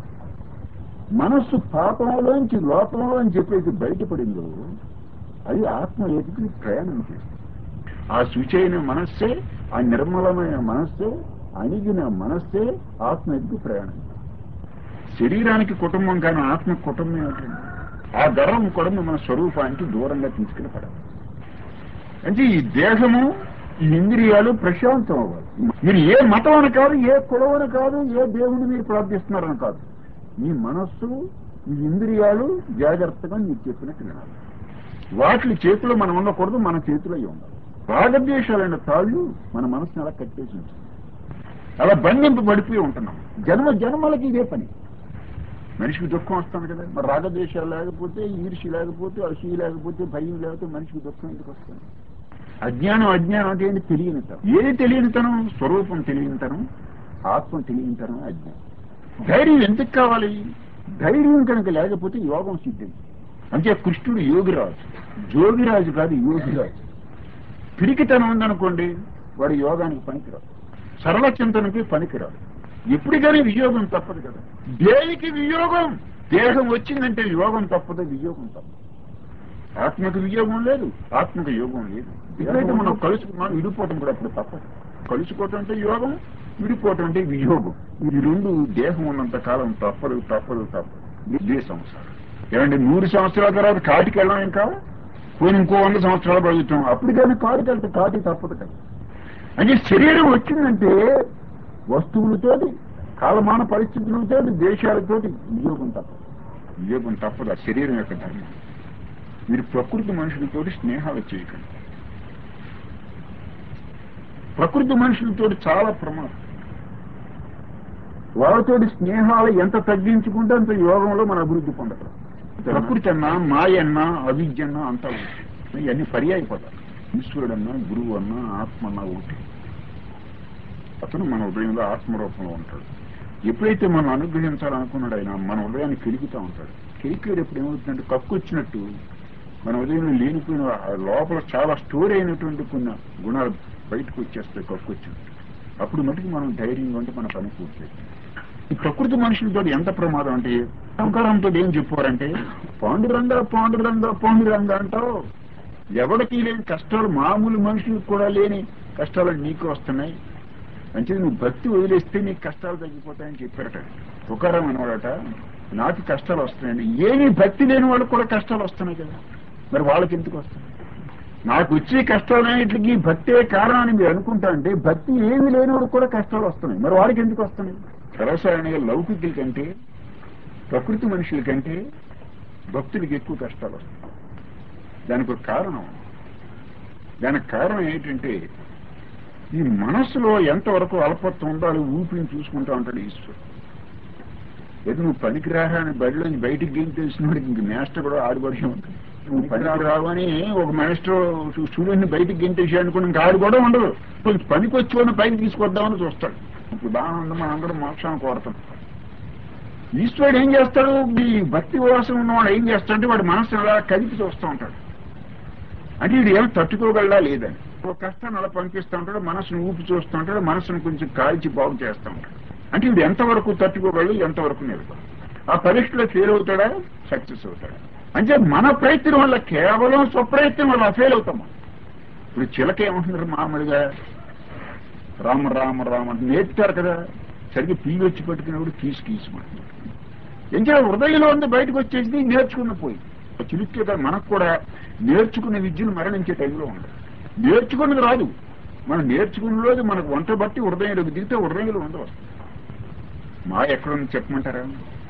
మనస్సు పాపంలోంచి లోపంలోంచి ఎప్పుడైతే బయటపడిందో అది ఆత్మ ఎదుటి ప్రయాణం చేస్తుంది ఆ శుచి అయిన మనస్సే ఆ నిర్మలమైన మనస్సే అణిగిన మనస్సే ఆత్మ ఎదుటి ప్రయాణం శరీరానికి కుటుంబం కానీ ఆత్మ కుటుంబం ఏమిటండి ఆ గర్వం కూడా మన స్వరూపానికి దూరంగా తీసుకుని పడాలి అంటే ఈ దేహము ఈ ఇంద్రియాలు ప్రశాంతం అవ్వాలి మీరు ఏ మతం అని కాదు ఏ కులం అని కాదు ఏ దేవుని మీరు ప్రార్థిస్తున్నారని కాదు మీ మనస్సు ఈ ఇంద్రియాలు జాగ్రత్తగా మీరు చెప్పినట్టు వినాలి వాటి చేతిలో మనం ఉండకూడదు మన చేతిలో అయి ఉండాలి రాగద్వేషాలైన తాళ్ళు మన మనసుని అలా కట్టేసి ఉంచుతుంది అలా బంధింపు పడిపోయి ఉంటున్నాం జన్మ జన్మలకి ఇదే పని మనిషికి దుఃఖం వస్తుంది కదా మరి రాగద్వేషాలు లేకపోతే ఈర్షి లేకపోతే అసూయ లేకపోతే భయం లేకపోతే మనిషికి దుఃఖం ఎందుకు వస్తుంది అజ్ఞానం అజ్ఞానం అంటే ఏంటి తెలియనితనం ఏది తెలియనితనం స్వరూపం తెలియనితనం ఆత్మ తెలియనితనం అజ్ఞానం ధైర్యం ఎందుకు కావాలి ధైర్యం కనుక లేకపోతే యోగం సిద్ధింది అంటే కృష్ణుడు యోగిరాజు జోగిరాజు కాదు యోగిరాజు పిరికితనం ఉందనుకోండి వాడు యోగానికి పనికిరాడు సరళ చింతనకి పనికిరాడు ఎప్పటికైనా వియోగం తప్పదు కదా దేనికి వియోగం దేహం వచ్చిందంటే యోగం తప్పదు వియోగం తప్పదు ఆత్మకు వియోగం లేదు ఆత్మకు యోగం లేదు ఎప్పుడైతే మనం కలుసుకున్నాం విడిపోవటం కూడా అప్పుడు తప్పదు కలుసుకోవటం అంటే యోగం విడిపోవటం అంటే వియోగం ఇది రెండు దేహం ఉన్నంత కాలం తప్పదు తప్పదు తప్పదు ఇదే సంసారం ఏమంటే నూరు సంవత్సరాల తర్వాత కాటికి వెళ్ళాం ఇంకా పోయిన ఇంకో వంద సంవత్సరాలు బతుకుతాం అప్పటికైనా కాటికి వెళ్తే కాటి తప్పదు కదా అంటే శరీరం వచ్చిందంటే వస్తువులతోటి కాలమాన పరిస్థితులతోటి దేశాలతోటి వియోగం తప్ప వివేకం తప్పదు ఆ శరీరం యొక్క ధర్మం మీరు ప్రకృతి మనుషులతో స్నేహాలు చేయకండి ప్రకృతి మనుషులతో చాలా ప్రమాదం వాళ్ళతోటి స్నేహాలు ఎంత తగ్గించుకుంటే అంత యోగంలో మన అభివృద్ధి పొందగలం ప్రకృతి అన్నా మాయ అన్నా అవిద్య అన్నా అంతా ఒకటి. ఇవన్నీ పర్యాయ పదాలు ఈశ్వరుడన్నా గురువు అన్నా ఆత్మ అన్నా ఒకటి అతను మన హృదయంలో ఆత్మరూపంలో ఉంటాడు ఎప్పుడైతే మనం అనుగ్రహించాలనుకున్నాడు ఆయన మన హృదయాన్ని కెలుగుతూ ఉంటాడు కెలికేడు ఎప్పుడు ఏమవుతుందంటే కక్కు వచ్చినట్టు మన ఉదయంలో లేనిపోయిన ఆ లోపల చాలా స్టోర్ అయినటువంటి కొన్ని గుణాలు బయటకు వచ్చేస్తాయి కక్కు వచ్చినట్టు అప్పుడు మటుకు మనం ధైర్యంగా ఉంటే మన పని పూర్తి ఈ ప్రకృతి మనుషులతో ఎంత ప్రమాదం అంటే అహంకారంతో ఏం చెప్పారంటే పాండురంగ పాండురంగ పాండురంగ అంటావు ఎవరికి లేని కష్టాలు మామూలు మనుషులకు కూడా లేని కష్టాలు నీకు వస్తున్నాయి అంటే నువ్వు భక్తి వదిలేస్తే నీకు కష్టాలు తగ్గిపోతాయని చెప్పారట తుకారం అనేవాడట నాకు కష్టాలు వస్తున్నాయండి ఏమీ భక్తి లేని వాళ్ళకి కూడా కష్టాలు వస్తున్నాయి కదా మరి వాళ్ళకి ఎందుకు వస్తున్నాయి నాకు వచ్చే కష్టాలన్నింటికి భక్తే కారణం అని మీరు అనుకుంటా అంటే భక్తి ఏమీ లేని వాళ్ళకి కూడా కష్టాలు వస్తున్నాయి మరి వాడికి ఎందుకు వస్తున్నాయి సరసాయనగా లౌకికుల కంటే ప్రకృతి మనుషుల కంటే భక్తులకి ఎక్కువ కష్టాలు వస్తాయి దానికి ఒక కారణం దానికి కారణం ఏంటంటే ఈ మనస్సులో ఎంతవరకు అల్పత్వం ఉందో అది ఊపిని చూసుకుంటా ఉంటాడు ఈశ్వరుడు ఏదో నువ్వు పనికిరాహా అని బడిలోంచి బయటికి గేమ్ తెలిసినోడికి ఇంక మాస్టర్ కూడా ఆడుబడి ఉంటుంది నువ్వు పనికి రావని ఒక మాస్టర్ స్టూడెంట్ ని బయటికి గెంటేసి అనుకుని ఇంకా ఆడు కూడా ఉండదు కొంచెం పనికి వచ్చి పైకి తీసుకొద్దామని చూస్తాడు ఇప్పుడు బాగా ఉంది మన అందరం మోక్షాన్ని కోరతాం ఈశ్వరుడు ఏం చేస్తాడు ఈ భక్తి వాసన ఉన్నవాడు ఏం చేస్తాడంటే వాడి మనసు అలా కదిపి చూస్తూ ఉంటాడు అంటే వీడు ఏం తట్టుకోగలడా లేదని ఒక కష్టాన్ని అలా పంపిస్తూ ఉంటాడు మనసును ఊపి చూస్తూ ఉంటాడు మనసును కొంచెం కాల్చి బాగు చేస్తూ ఉంటాడు అంటే వీడు ఎంతవరకు తట్టుకోగలడు ఎంతవరకు నిలబడు ఆ పరీక్షలో ఫెయిల్ అవుతాడా సక్సెస్ అవుతాడా అంటే మన ప్రయత్నం వల్ల కేవలం స్వప్రయత్నం వల్ల ఫెయిల్ అవుతాం ఇప్పుడు చిలక ఏమంటున్నారు మామూలుగా రామ రామ రామ అంటే నేర్పుతారు కదా సరిగ్గా పీలు వచ్చి పట్టుకున్నప్పుడు కీసు కీసుకుంటున్నారు ఏం చేయాలి హృదయంలో ఉంది బయటకు వచ్చేసి నేర్చుకున్న పోయి చిలుక్కే కదా మనకు కూడా నేర్చుకున్న విద్యను మరణించే టైంలో ఉండదు నేర్చుకున్నది రాదు మనం నేర్చుకున్న రోజు మనకు వంట బట్టి హృదయంలోకి దిగితే హృదయంలో ఉండవు మా ఎక్కడ ఉంది చెప్పమంటారా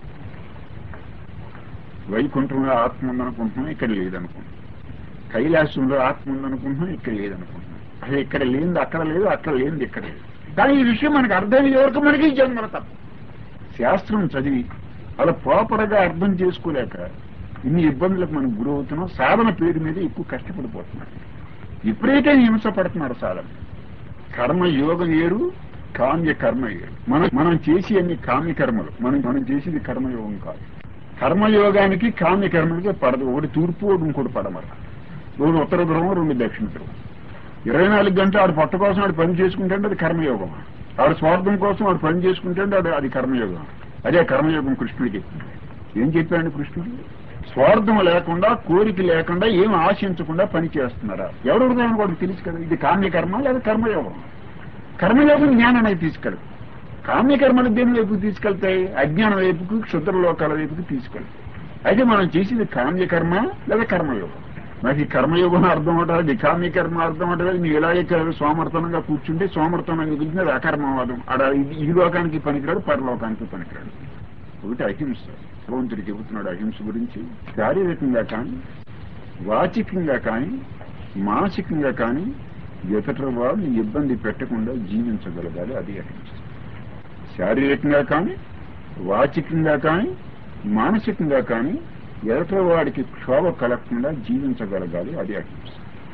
వైకుంఠంలో ఆత్మ ఉందనుకుంటున్నాం ఇక్కడ లేదనుకుంటున్నాం కైలాసంలో ఆత్మ ఉందనుకుంటున్నాం ఇక్కడ లేదనుకుంటున్నాం అసలు ఇక్కడ లేనిది అక్కడ లేదు అక్కడ లేనిది ఇక్కడ లేదు కానీ ఈ విషయం మనకు అర్థమయ్యే వరకు మనకి జన్మల తప్ప శాస్త్రం చదివి అలా ప్రాపర్గా అర్థం చేసుకోలేక ఇన్ని ఇబ్బందులకు మనం గురవుతున్నాం సాధన పేరు మీద ఎక్కువ కష్టపడిపోతున్నాం ఎప్పుడైతే హింస పడుతున్నారు సాధన కర్మ యోగం ఏరు కామ్య కర్మ ఏరు మనం మనం చేసి అన్ని కామ్య కర్మలు మనం మనం చేసేది కర్మయోగం కాదు కర్మయోగానికి కామ్య కర్మలకి పడదు ఒకటి తూర్పు ఒకటి ఇంకోటి పడమర ఒకటి ఉత్తర ధ్రువం రెండు దక్షిణ ధ్రువం ఇరవై నాలుగు గంటలు ఆడు పొట్ట కోసం ఆడు పని చేసుకుంటే అది కర్మయోగం ఆడు స్వార్థం కోసం ఆడు పని చేసుకుంటే అది అది కర్మయోగం అదే కర్మయోగం కృష్ణుడికి ఏం చెప్పాడు కృష్ణుడు స్వార్థం లేకుండా కోరిక లేకుండా ఏం ఆశించకుండా పని చేస్తున్నారా ఎవరు హృదయం కూడా తెలుసు కదా ఇది కామ్యకర్మ లేదా కర్మయోగం కర్మయోగం జ్ఞానానికి తీసుకెళ్ళదు కామ్యకర్మలు దేని వైపుకి తీసుకెళ్తాయి అజ్ఞానం వైపుకు క్షుద్ర లోకాల వైపుకి తీసుకెళ్తాయి అయితే మనం చేసేది కామ్యకర్మ లేదా కర్మయోగం నాకు ఈ కర్మయోగం అర్థం అవటది కామ్యకర్మ అర్థం అవటది నీ ఇలాగే సోమర్థనంగా కూర్చుంటే సోమర్థనంగా కూర్చున్నది అకర్మవాదం అడ ఈ లోకానికి పనికిరాడు పరలోకానికి పనికిరాడు ఒకటి అహింస భగవంతుడు చెబుతున్నాడు అహింస గురించి శారీరకంగా కానీ వాచికంగా కానీ మానసికంగా కానీ ఇతరుల వాళ్ళని ఇబ్బంది పెట్టకుండా జీవించగలగాలి అది అహింస శారీరకంగా కానీ వాచికంగా కానీ మానసికంగా కానీ ఎదుట వాడికి క్షోభ కలగకుండా జీవించగలగాలి అది అహింస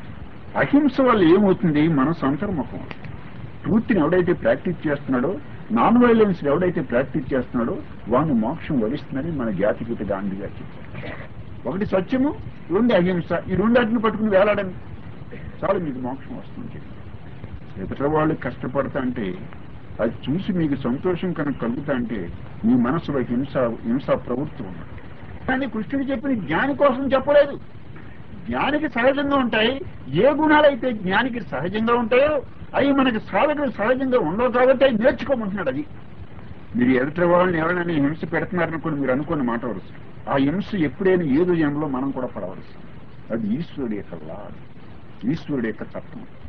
అహింస వల్ల ఏమవుతుంది మనసు అంతర్ముఖం ట్రూత్ని ఎవడైతే ప్రాక్టీస్ చేస్తున్నాడో నాన్ వైలెన్స్ ఎవడైతే ప్రాక్టీస్ చేస్తున్నాడో వాడిని మోక్షం వరిస్తుందని మన జాతిపిత గాంధీ గారు చెప్పారు ఒకటి సత్యము రెండు అహింస ఈ రెండాటిని పట్టుకుని వేలాడని చాలు మీకు మోక్షం వస్తుంది చెప్పి ఎదుట వాళ్ళు కష్టపడతా అంటే అది చూసి మీకు సంతోషం కనుక కలుగుతా అంటే మీ మనసులో హింస హింస ప్రవృత్తి ఉన్నది కానీ కృష్ణుడు చెప్పిన జ్ఞాని కోసం చెప్పలేదు జ్ఞానికి సహజంగా ఉంటాయి ఏ గుణాలైతే జ్ఞానికి సహజంగా ఉంటాయో అవి మనకి సాధకులు సహజంగా ఉండవు కాబట్టి అవి నేర్చుకోమంటున్నాడు అది మీరు ఎదుటి వాళ్ళని ఎవరైనా హింస పెడుతున్నారనుకోండి మీరు అనుకున్న మాట వరుస ఆ హింస ఎప్పుడైనా ఏదో జన్మలో మనం కూడా పడవలసి అది ఈశ్వరుడి యొక్క లా ఈశ్వరుడి యొక్క తత్వం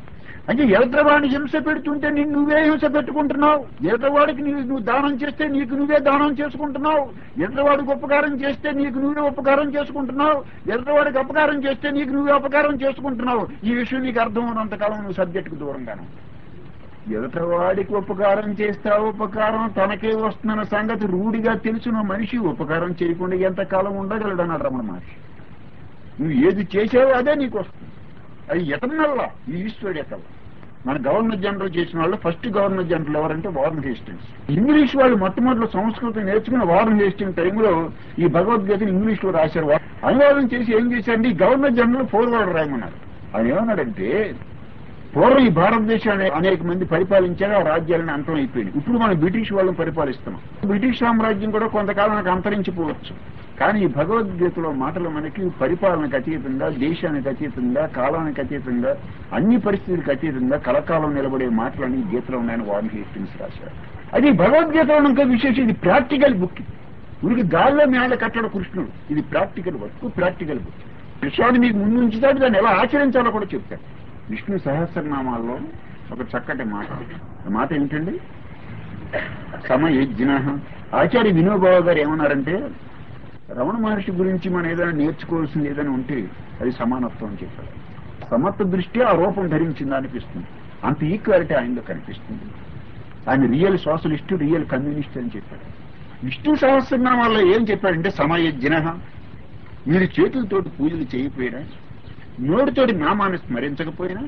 అంటే ఎదటవాడిని హింస పెడుతుంటే నిన్ను నువ్వే హింస పెట్టుకుంటున్నావు ఎదటవాడికి నీ నువ్వు దానం చేస్తే నీకు నువ్వే దానం చేసుకుంటున్నావు ఎదటవాడికి ఉపకారం చేస్తే నీకు నువ్వే ఉపకారం చేసుకుంటున్నావు ఎదటవాడికి అపకారం చేస్తే నీకు నువ్వే అపకారం చేసుకుంటున్నావు ఈ విషయం నీకు అర్థం ఉన్నంతకాలం నువ్వు సబ్జెక్టుకు దూరంగాను ఎదటవాడికి ఉపకారం చేస్తే ఆ ఉపకారం తనకే వస్తున్న సంగతి రూఢిగా తెలిసిన మనిషి ఉపకారం చేయకుండా ఎంతకాలం ఉండగలడు అన్నాడు రమణ మహర్షి నువ్వు ఏది చేసావో అదే నీకు వస్తుంది అది ఎటనల్లా ఈ ఈశ్వరుడు ఎటల్ మన గవర్నర్ జనరల్ చేసిన వాళ్ళు ఫస్ట్ గవర్నర్ జనరల్ ఎవరంటే వారన్ హేస్టింగ్స్ ఇంగ్లీష్ వాళ్ళు మొట్టమొదటి సంస్కృతం నేర్చుకున్న వారన్ హేస్టింగ్ టైంలో ఈ భగవద్గీతను ఇంగ్లీష్ లో రాశారు అనువాదం చేసి ఏం చేశారంటే ఈ గవర్నర్ జనరల్ ఫోర్ వర్డ్ రాయమన్నారు ఆయన ఏమన్నాడంటే పూర్వం ఈ భారతదేశాన్ని అనేక మంది పరిపాలించారు ఆ రాజ్యాలను అంతం అయిపోయింది ఇప్పుడు మనం బ్రిటిష్ వాళ్ళని పరిపాలిస్తున్నాం బ్రిటిష్ సామ్రాజ్యం కూడా కొంతకాలానికి అంతరించిపోవచ్చు కానీ ఈ భగవద్గీతలో మాటలు మనకి పరిపాలనకు అతీతంగా దేశానికి అతీతంగా కాలానికి అతీతంగా అన్ని పరిస్థితులకు అతీతంగా కలకాలం నిలబడే మాటలని ఈ గీతలో ఉన్నాయని వారిని హేస్టింగ్స్ రాశారు అది భగవద్గీతలో ఇంకా విశేషం ఇది ప్రాక్టికల్ బుక్ ఉరికి గాల్లో మేళ కట్టడం కృష్ణుడు ఇది ప్రాక్టికల్ వర్క్ ప్రాక్టికల్ బుక్ కృష్ణుడు మీకు ముందు ఉంచుతాడు దాన్ని ఎలా ఆచరించాలో కూడా చెప్తాడు విష్ణు సహస్రనామాల్లో ఒక చక్కటి మాట ఆ మాట ఏంటండి సమయజ్ఞ ఆచార్య వినోబాబు గారు ఏమన్నారంటే రమణ మహర్షి గురించి మనం ఏదైనా నేర్చుకోవాల్సింది ఏదైనా ఉంటే అది సమానత్వం అని చెప్పారు సమత్వ దృష్టి ఆ రూపం ధరించింది అనిపిస్తుంది అంత ఈక్వాలిటీ ఆయనలో కనిపిస్తుంది ఆయన రియల్ సోషలిస్ట్ రియల్ కమ్యూనిస్ట్ అని చెప్పాడు విష్ణు సహస్రనామాల్లో ఏం చెప్పాడంటే సమయజ్ఞ మీరు చేతులతోటి పూజలు చేయకపోయినా నోటితోటి నామాన్ని స్మరించకపోయినా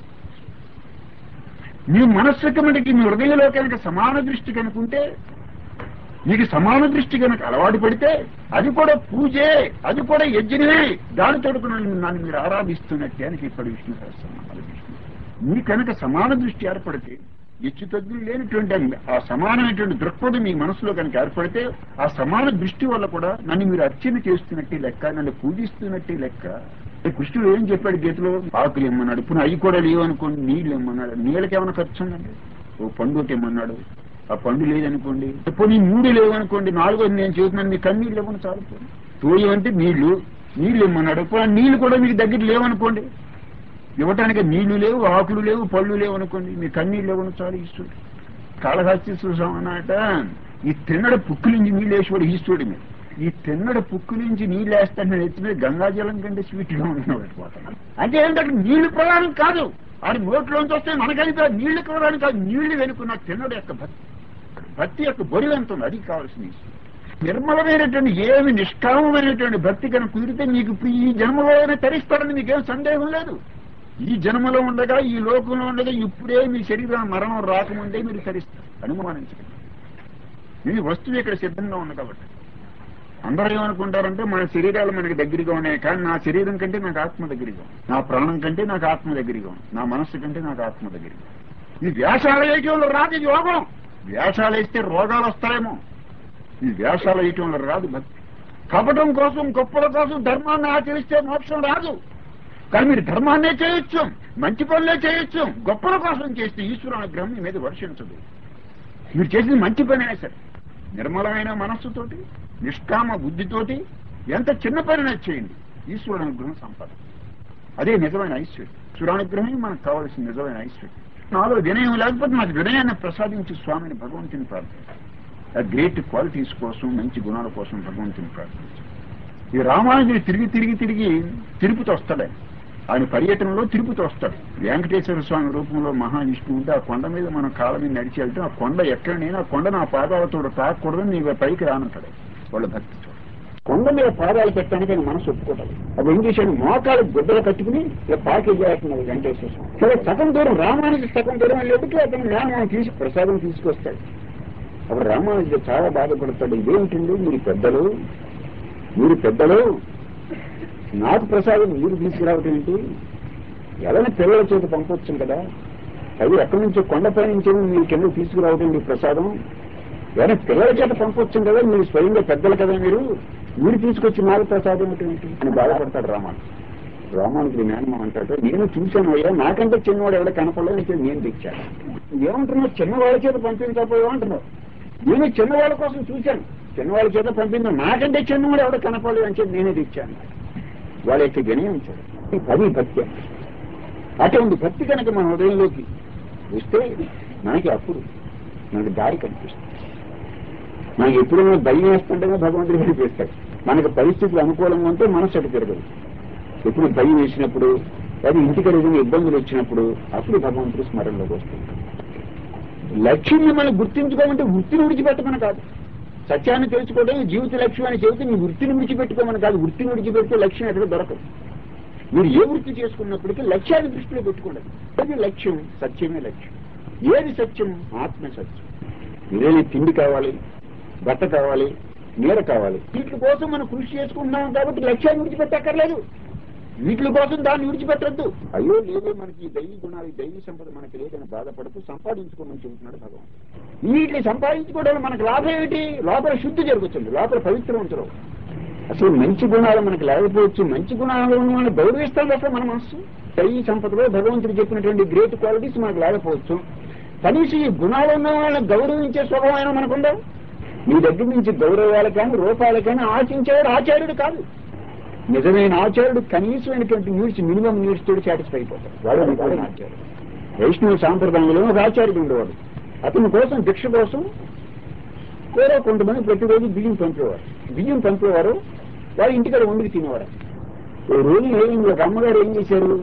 మీ మనస్సుకి మనకి మీ హృదయంలో కనుక సమాన దృష్టి కనుకుంటే నీకు సమాన దృష్టి కనుక అలవాటు పడితే అది కూడా పూజే అది కూడా యజ్ఞమే దాని తోడుకు నన్ను నన్ను మీరు ఆరాధిస్తున్నట్టే అని చెప్పాడు విష్ణు సహస్రనామాలు విష్ణు మీ కనుక సమాన దృష్టి ఏర్పడితే హెచ్చు తగ్గులు లేనటువంటి ఆ సమానమైనటువంటి దృక్పథం మీ మనసులో కనుక ఏర్పడితే ఆ సమాన దృష్టి వల్ల కూడా నన్ను మీరు అర్చన చేస్తున్నట్టే లెక్క నన్ను పూజిస్తున్నట్టే లెక్క కృష్ణుడు ఏం చెప్పాడు గీతలో ఆకులు ఇమ్మన్నాడు ఇప్పుడు అవి కూడా లేవు అనుకోండి నీళ్లు ఇమ్మన్నాడు నీళ్ళకి ఏమైనా ఖర్చు ఉందండి ఓ పండు ఒకటి ఇమ్మన్నాడు ఆ పండు లేదనుకోండి ఇప్పుడు నీ మూడు లేవనుకోండి నాలుగోది నేను చెబుతున్నాను మీ కన్నీళ్ళు ఇవ్వను చాలు తోయం అంటే నీళ్లు నీళ్లు ఇమ్మన్నాడు ఇప్పుడు ఆ నీళ్లు కూడా మీకు దగ్గర లేవనుకోండి ఇవ్వటానికి నీళ్లు లేవు ఆకులు లేవు పళ్ళు లేవు అనుకోండి మీ కన్నీళ్ళు లేవను చాలు ఈశ్వరుడు కాళహస్తి అన్నట ఈ తిన్నడ పుక్కులించి నీళ్ళు వేసేవాడు ఈశ్వరుడు మీద ఈ తిన్నడ పుక్కు నుంచి నీళ్ళు వేస్తాడు నేను ఎత్తిన గంగాజలం కంటే స్వీట్ గా ఉన్నవాడు అంటే ఏంటంటే నీళ్లు ప్రధానం కాదు ఆడి నోట్లోంచి వస్తే మనకైతే నీళ్లు ప్రధానం కాదు నీళ్లు వెనుకున్న తిన్నడు యొక్క భక్తి భక్తి యొక్క బరువు ఎంత ఉంది అది కావాల్సిన నిర్మలమైనటువంటి ఏమి నిష్కామమైనటువంటి భక్తి కనుక కుదిరితే మీకు ఇప్పుడు ఈ జన్మలోనే తరిస్తాడని మీకేం సందేహం లేదు ఈ జన్మలో ఉండగా ఈ లోకంలో ఉండగా ఇప్పుడే మీ శరీరం మరణం రాకముందే మీరు తరిస్తారు అనుమానించకండి మీ వస్తువు ఇక్కడ సిద్ధంగా ఉంది కాబట్టి అందరూ ఏమనుకుంటారంటే మన శరీరాలు మనకి దగ్గరగా ఉన్నాయి కానీ నా శరీరం కంటే నాకు ఆత్మ దగ్గరగా ఉంది నా ప్రాణం కంటే నాకు ఆత్మ దగ్గరగా ఉంది నా మనస్సు కంటే నాకు ఆత్మ దగ్గరగా ఉంది ఈ వేషాలు వేయటంలో రాదు ఇది యోగం వేషాలు వేస్తే రోగాలు వస్తాయేమో ఈ వేషాలు వేయటంలో రాదు భక్తి కపటం కోసం గొప్పల కోసం ధర్మాన్ని ఆచరిస్తే మోక్షం రాదు కానీ మీరు ధర్మాన్నే చేయొచ్చు మంచి పనులే చేయొచ్చు గొప్పల కోసం చేస్తే ఈశ్వరు అనుగ్రహం మీ మీద వర్షించదు మీరు చేసింది మంచి పని సరే నిర్మలమైన మనస్సుతోటి నిష్కామ బుద్ధితోటి ఎంత చిన్న పనినా చేయండి ఈశ్వరుడు అనుగ్రహం సంపద అదే నిజమైన ఐశ్వర్యం ఈశ్వరానుగ్రహమే మనకు కావాల్సిన నిజమైన ఐశ్వర్యం నాలో వినయం లేకపోతే నాకు వినయాన్ని ప్రసాదించి స్వామిని భగవంతుని ప్రార్థించాను ఆ గ్రేట్ క్వాలిటీస్ కోసం మంచి గుణాల కోసం భగవంతుని ప్రార్థించాను ఈ రామానుజుడు తిరిగి తిరిగి తిరిగి తిరుపతి వస్తాడు ఆయన. ఆయన పర్యటనలో తిరుపతి వస్తాడు వెంకటేశ్వర స్వామి రూపంలో మహావిష్ణువు ఉంటే ఆ కొండ మీద మనం కాళ్ళ మీద నడిచి వెళ్తే ఆ కొండ ఎక్కడ నేను ఆ కొండ నా పాదాలతో తాకూడదని నీకు పైకి రానంటాడు వాళ్ళ భక్తి కొండ మీద పాదాలు పెట్టడానికి ఆయన మనసు ఒప్పుకోవాలి అది ఏం చేశాడు మోకాలు గుడ్డలు కట్టుకుని ఇక పాకి చేస్తున్నాడు వెంకటేశ్వర స్వామి సరే సగం దూరం రామానికి సగం దూరం వెళ్ళేటికి అతను జ్ఞానం తీసి ప్రసాదం తీసుకొస్తాడు అప్పుడు రామానుజుడు చాలా బాధపడతాడు ఇదేమిటండి మీరు పెద్దలు మీరు పెద్దలు నాకు ప్రసాదం మీరు తీసుకురావటం ఏంటి ఎవరైనా పిల్లల చేత పంపొచ్చు కదా అది ఎక్కడి నుంచో కొండపై నుంచి మీరు కింద తీసుకురావటం మీ ప్రసాదం ఎవరైనా పిల్లల చేత పంపొచ్చు కదా మీరు స్వయంగా పెద్దలు కదా మీరు మీరు తీసుకొచ్చి నాకు ప్రసాదం ఏంటి అని బాధపడతాడు రామాను రామానుజుడు జ్ఞానం అంటాడు నేను చూశాను అయ్యా నాకంటే చిన్నవాడు ఎవడ కనపడలేదు నేను తెచ్చాను ఏమంటున్నావు చిన్నవాళ్ళ చేత పంపించకపోయావు అంటున్నావు నేను చిన్నవాళ్ళ కోసం చూశాను చిన్నవాళ్ళ చేత పంపింది నాకంటే చిన్నవాడు ఎవడ కనపడలేదు అని చెప్పి నేనే తెచ్చాను వాళ్ళ యొక్క వినయం చూడు అది భక్తి అటువంటి భక్తి కనుక మన హృదయంలోకి వస్తే మనకి అప్పుడు మనకి దారి కనిపిస్తుంది మనకి ఎప్పుడైనా భయం వేస్తుంటేనే భగవంతుడు కనిపిస్తాడు మనకు పరిస్థితులు అనుకూలంగా ఉంటే మనసు అటు తిరగదు ఎప్పుడు భయం వేసినప్పుడు అది ఇంటికి ఏదైనా ఇబ్బందులు వచ్చినప్పుడు అప్పుడు భగవంతుడు స్మరణలోకి వస్తుంది లక్ష్యం మిమ్మల్ని గుర్తించుకోమంటే వృత్తిని విడిచిపెట్టమని కాదు సత్యాన్ని తెలుసుకోవడం జీవిత లక్ష్యం అని చెబితే మీ వృత్తిని విడిచిపెట్టుకోమని కాదు వృత్తిని విడిచిపెడితే లక్ష్యం ఎక్కడ దొరకదు మీరు ఏ వృత్తి చేసుకున్నప్పటికీ లక్ష్యాన్ని దృష్టిలో పెట్టుకోండి ఏది లక్ష్యం సత్యమే లక్ష్యం ఏది సత్యం ఆత్మ సత్యం ఏదైనా తిండి కావాలి బట్ట కావాలి నీర కావాలి వీటి కోసం మనం కృషి చేసుకుంటున్నాం కాబట్టి లక్ష్యాన్ని విడిచిపెట్టక్కర్లేదు వీటి కోసం దాన్ని విడిచిపెట్టద్దు అయ్యో లేదే మనకి ఈ దైవీ గుణాలు ఈ దైవీ సంపద మనకి లేదని బాధపడుతూ సంపాదించుకోమని చెబుతున్నాడు భగవాన్ వీటిని సంపాదించుకోవడం మనకు లాభం ఏమిటి లోపల శుద్ధి జరుగుతుంది లోపల పవిత్రవంతులు అసలు మంచి గుణాలు మనకు లేకపోవచ్చు మంచి గుణాలు ఉన్న వాళ్ళని గౌరవిస్తాం తప్ప మన మనసు దైవీ సంపదలో భగవంతుడు చెప్పినటువంటి గ్రేట్ క్వాలిటీస్ మనకు లేకపోవచ్చు కనీసం ఈ గుణాలు ఉన్న వాళ్ళని గౌరవించే స్వభావం అయినా మనకుందా మీ దగ్గర నుంచి గౌరవాలు కానీ రూపాయలు కానీ ఆశించేవాడు ఆచార్యుడు కాదు నిజమైన ఆచార్యుడు కనీసమైనటువంటి నీడ్స్ మినిమం నీడ్స్ తోటి సాటిస్ఫై అయిపోతాడు వాడు నిజమైన ఆచార్యుడు వైష్ణవ సాంప్రదాయంలో ఒక ఆచార్యుడు ఉండేవాడు అతని కోసం భిక్ష కోసం కూడా కొంతమంది ప్రతిరోజు బియ్యం పంపేవారు బియ్యం పంపేవారు వారి ఇంటికాడ వండుకు తినేవారు ఓ రోజు ఏం ఒక అమ్మగారు ఏం చేశారు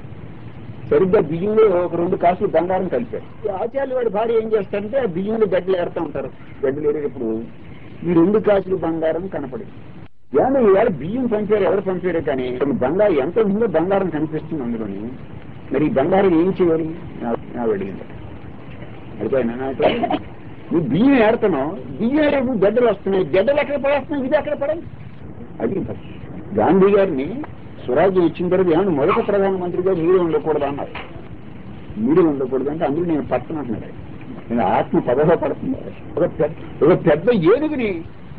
సరిగ్గా బియ్యంలో ఒక రెండు కాసులు బంగారం కలిపారు ఈ ఆచార్యులు వాడి భార్య ఏం చేస్తారంటే ఆ బియ్యంలో గడ్డలు ఏరుతా ఉంటారు గడ్డలు ఏరేటప్పుడు ఈ రెండు కాసులు బంగారం కనపడింది ఏమో ఈవేళ బియ్యం పంపారు ఎవరు పంపారు కానీ బంగారం ఎంత ఉందో బంగారం కనిపిస్తుంది అందులోని మరి ఈ బంగారం ఏం చేయాలి నా- నా అడిగింది అడిగాను నాకు నువ్వు బియ్యం ఏడుతున్నావు బియ్యం ఏరేపు గడ్డలు వస్తున్నాయి గడ్డలు ఎక్కడ పడేస్తున్నాయి ఇది ఎక్కడ పడాలి అది పరిస్థితి. గాంధీ గారిని స్వరాజ్యం ఇచ్చిన తర్వాత ఏమన్నా మొదటి ప్రధానమంత్రిగా మీరే ఉండకూడదు అన్నారు మీరే ఉండకూడదు అంటే అందులో నేను పట్టను అంటున్నాడు ఆయన. నేను ఆత్మ పదవ పడుతుంది ఒక పెద్ద ఒక పెద్ద ఏనుగుని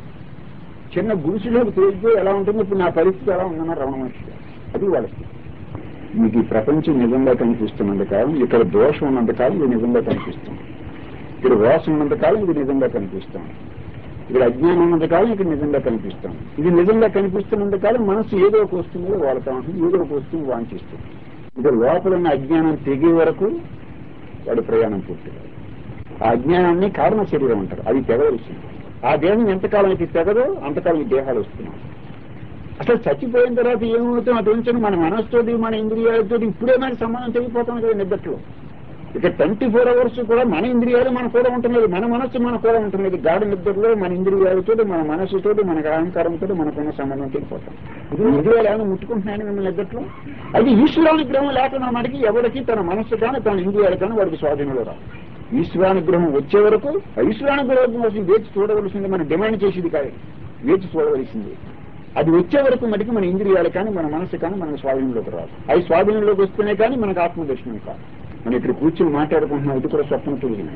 చిన్న గుడిసెలోకి తేలిపోయి ఎలా ఉంటుంది ఇప్పుడు నా పరిస్థితి ఎలా ఉందన్నారు రమణ మహర్షి గారు. అది వాళ్ళ స్థితి. మీకు ఈ ప్రపంచం నిజంగా కనిపిస్తున్నంత కాలం ఇక్కడ దోషం ఉన్నంత కాలం ఇది నిజంగా కనిపిస్తుంది ఇక్కడ రోషం ఉన్నంత కాలం ఇది నిజంగా కనిపిస్తుంది ఇక్కడ అజ్ఞానం ఉన్నంత కాలం ఇక్కడ నిజంగా కనిపిస్తాం ఇది నిజంగా కనిపిస్తున్నంత కాలం మనసు ఏదో ఒక వస్తుందో వాడుతా ఉంటుంది ఏదో ఒక వస్తువు వాంఛిస్తుంది ఇది లోపల ఉన్న అజ్ఞానం తెగే వరకు వాడు ప్రయాణం పూర్తిగా ఆ అజ్ఞానాన్ని కారణ శరీరం అంటారు అది తెగవలసింది ఆ దేహం ఎంతకాలం అయితే తెగదో అంతకాలం ఈ దేహాలు వస్తున్నాయి అసలు చచ్చిపోయిన తర్వాత ఏమవుతాం అది ఉంచను మన మనసుతోటి మన ఇంద్రియాలతో ఇప్పుడే మనకి సంబంధం తెగిపోతాం కదా నిద్దట్లో ఇక ట్వంటీ ఫోర్ అవర్స్ కూడా మన ఇంద్రియాలు మన కూడా ఉంటున్నది మన మనస్సు మన కూడా ఉంటున్నది గాఢ నిద్రలో మన ఇంద్రియాలతో మన మనస్సుతో మన అహంకారంతో మనకున్న సంబంధం తెగిపోతాం ఇది ఇంద్రియాలు ఏమైనా ముట్టుకుంటున్నాయని మిమ్మల్ని నిద్రలో అది ఈశ్వరానుగ్రహం లేకుండా మనకి ఎవరికి తన మనస్సు కానీ తన ఇంద్రియాలు కానీ వాడికి స్వాధీనంలో రావు ఈశ్వరానుగ్రహం వచ్చే వరకు ఆ ఈశ్వరానుగ్రహం కోసం వేచి చూడవలసింది మనం డిమాండ్ చేసేది కాదు వేచి చూడవలసింది అది వచ్చే వరకు మటుకు మన ఇంద్రియాలు కానీ మన మనసు కానీ మనకు స్వాధీనంలోకి రాదు అవి స్వాధీనంలోకి వస్తేనే కానీ మనకు ఆత్మదర్శనం కాదు మనం ఇక్కడ కూర్చుని మాట్లాడుకుంటున్నాం ఇది కూడా స్వప్నం తెలియదు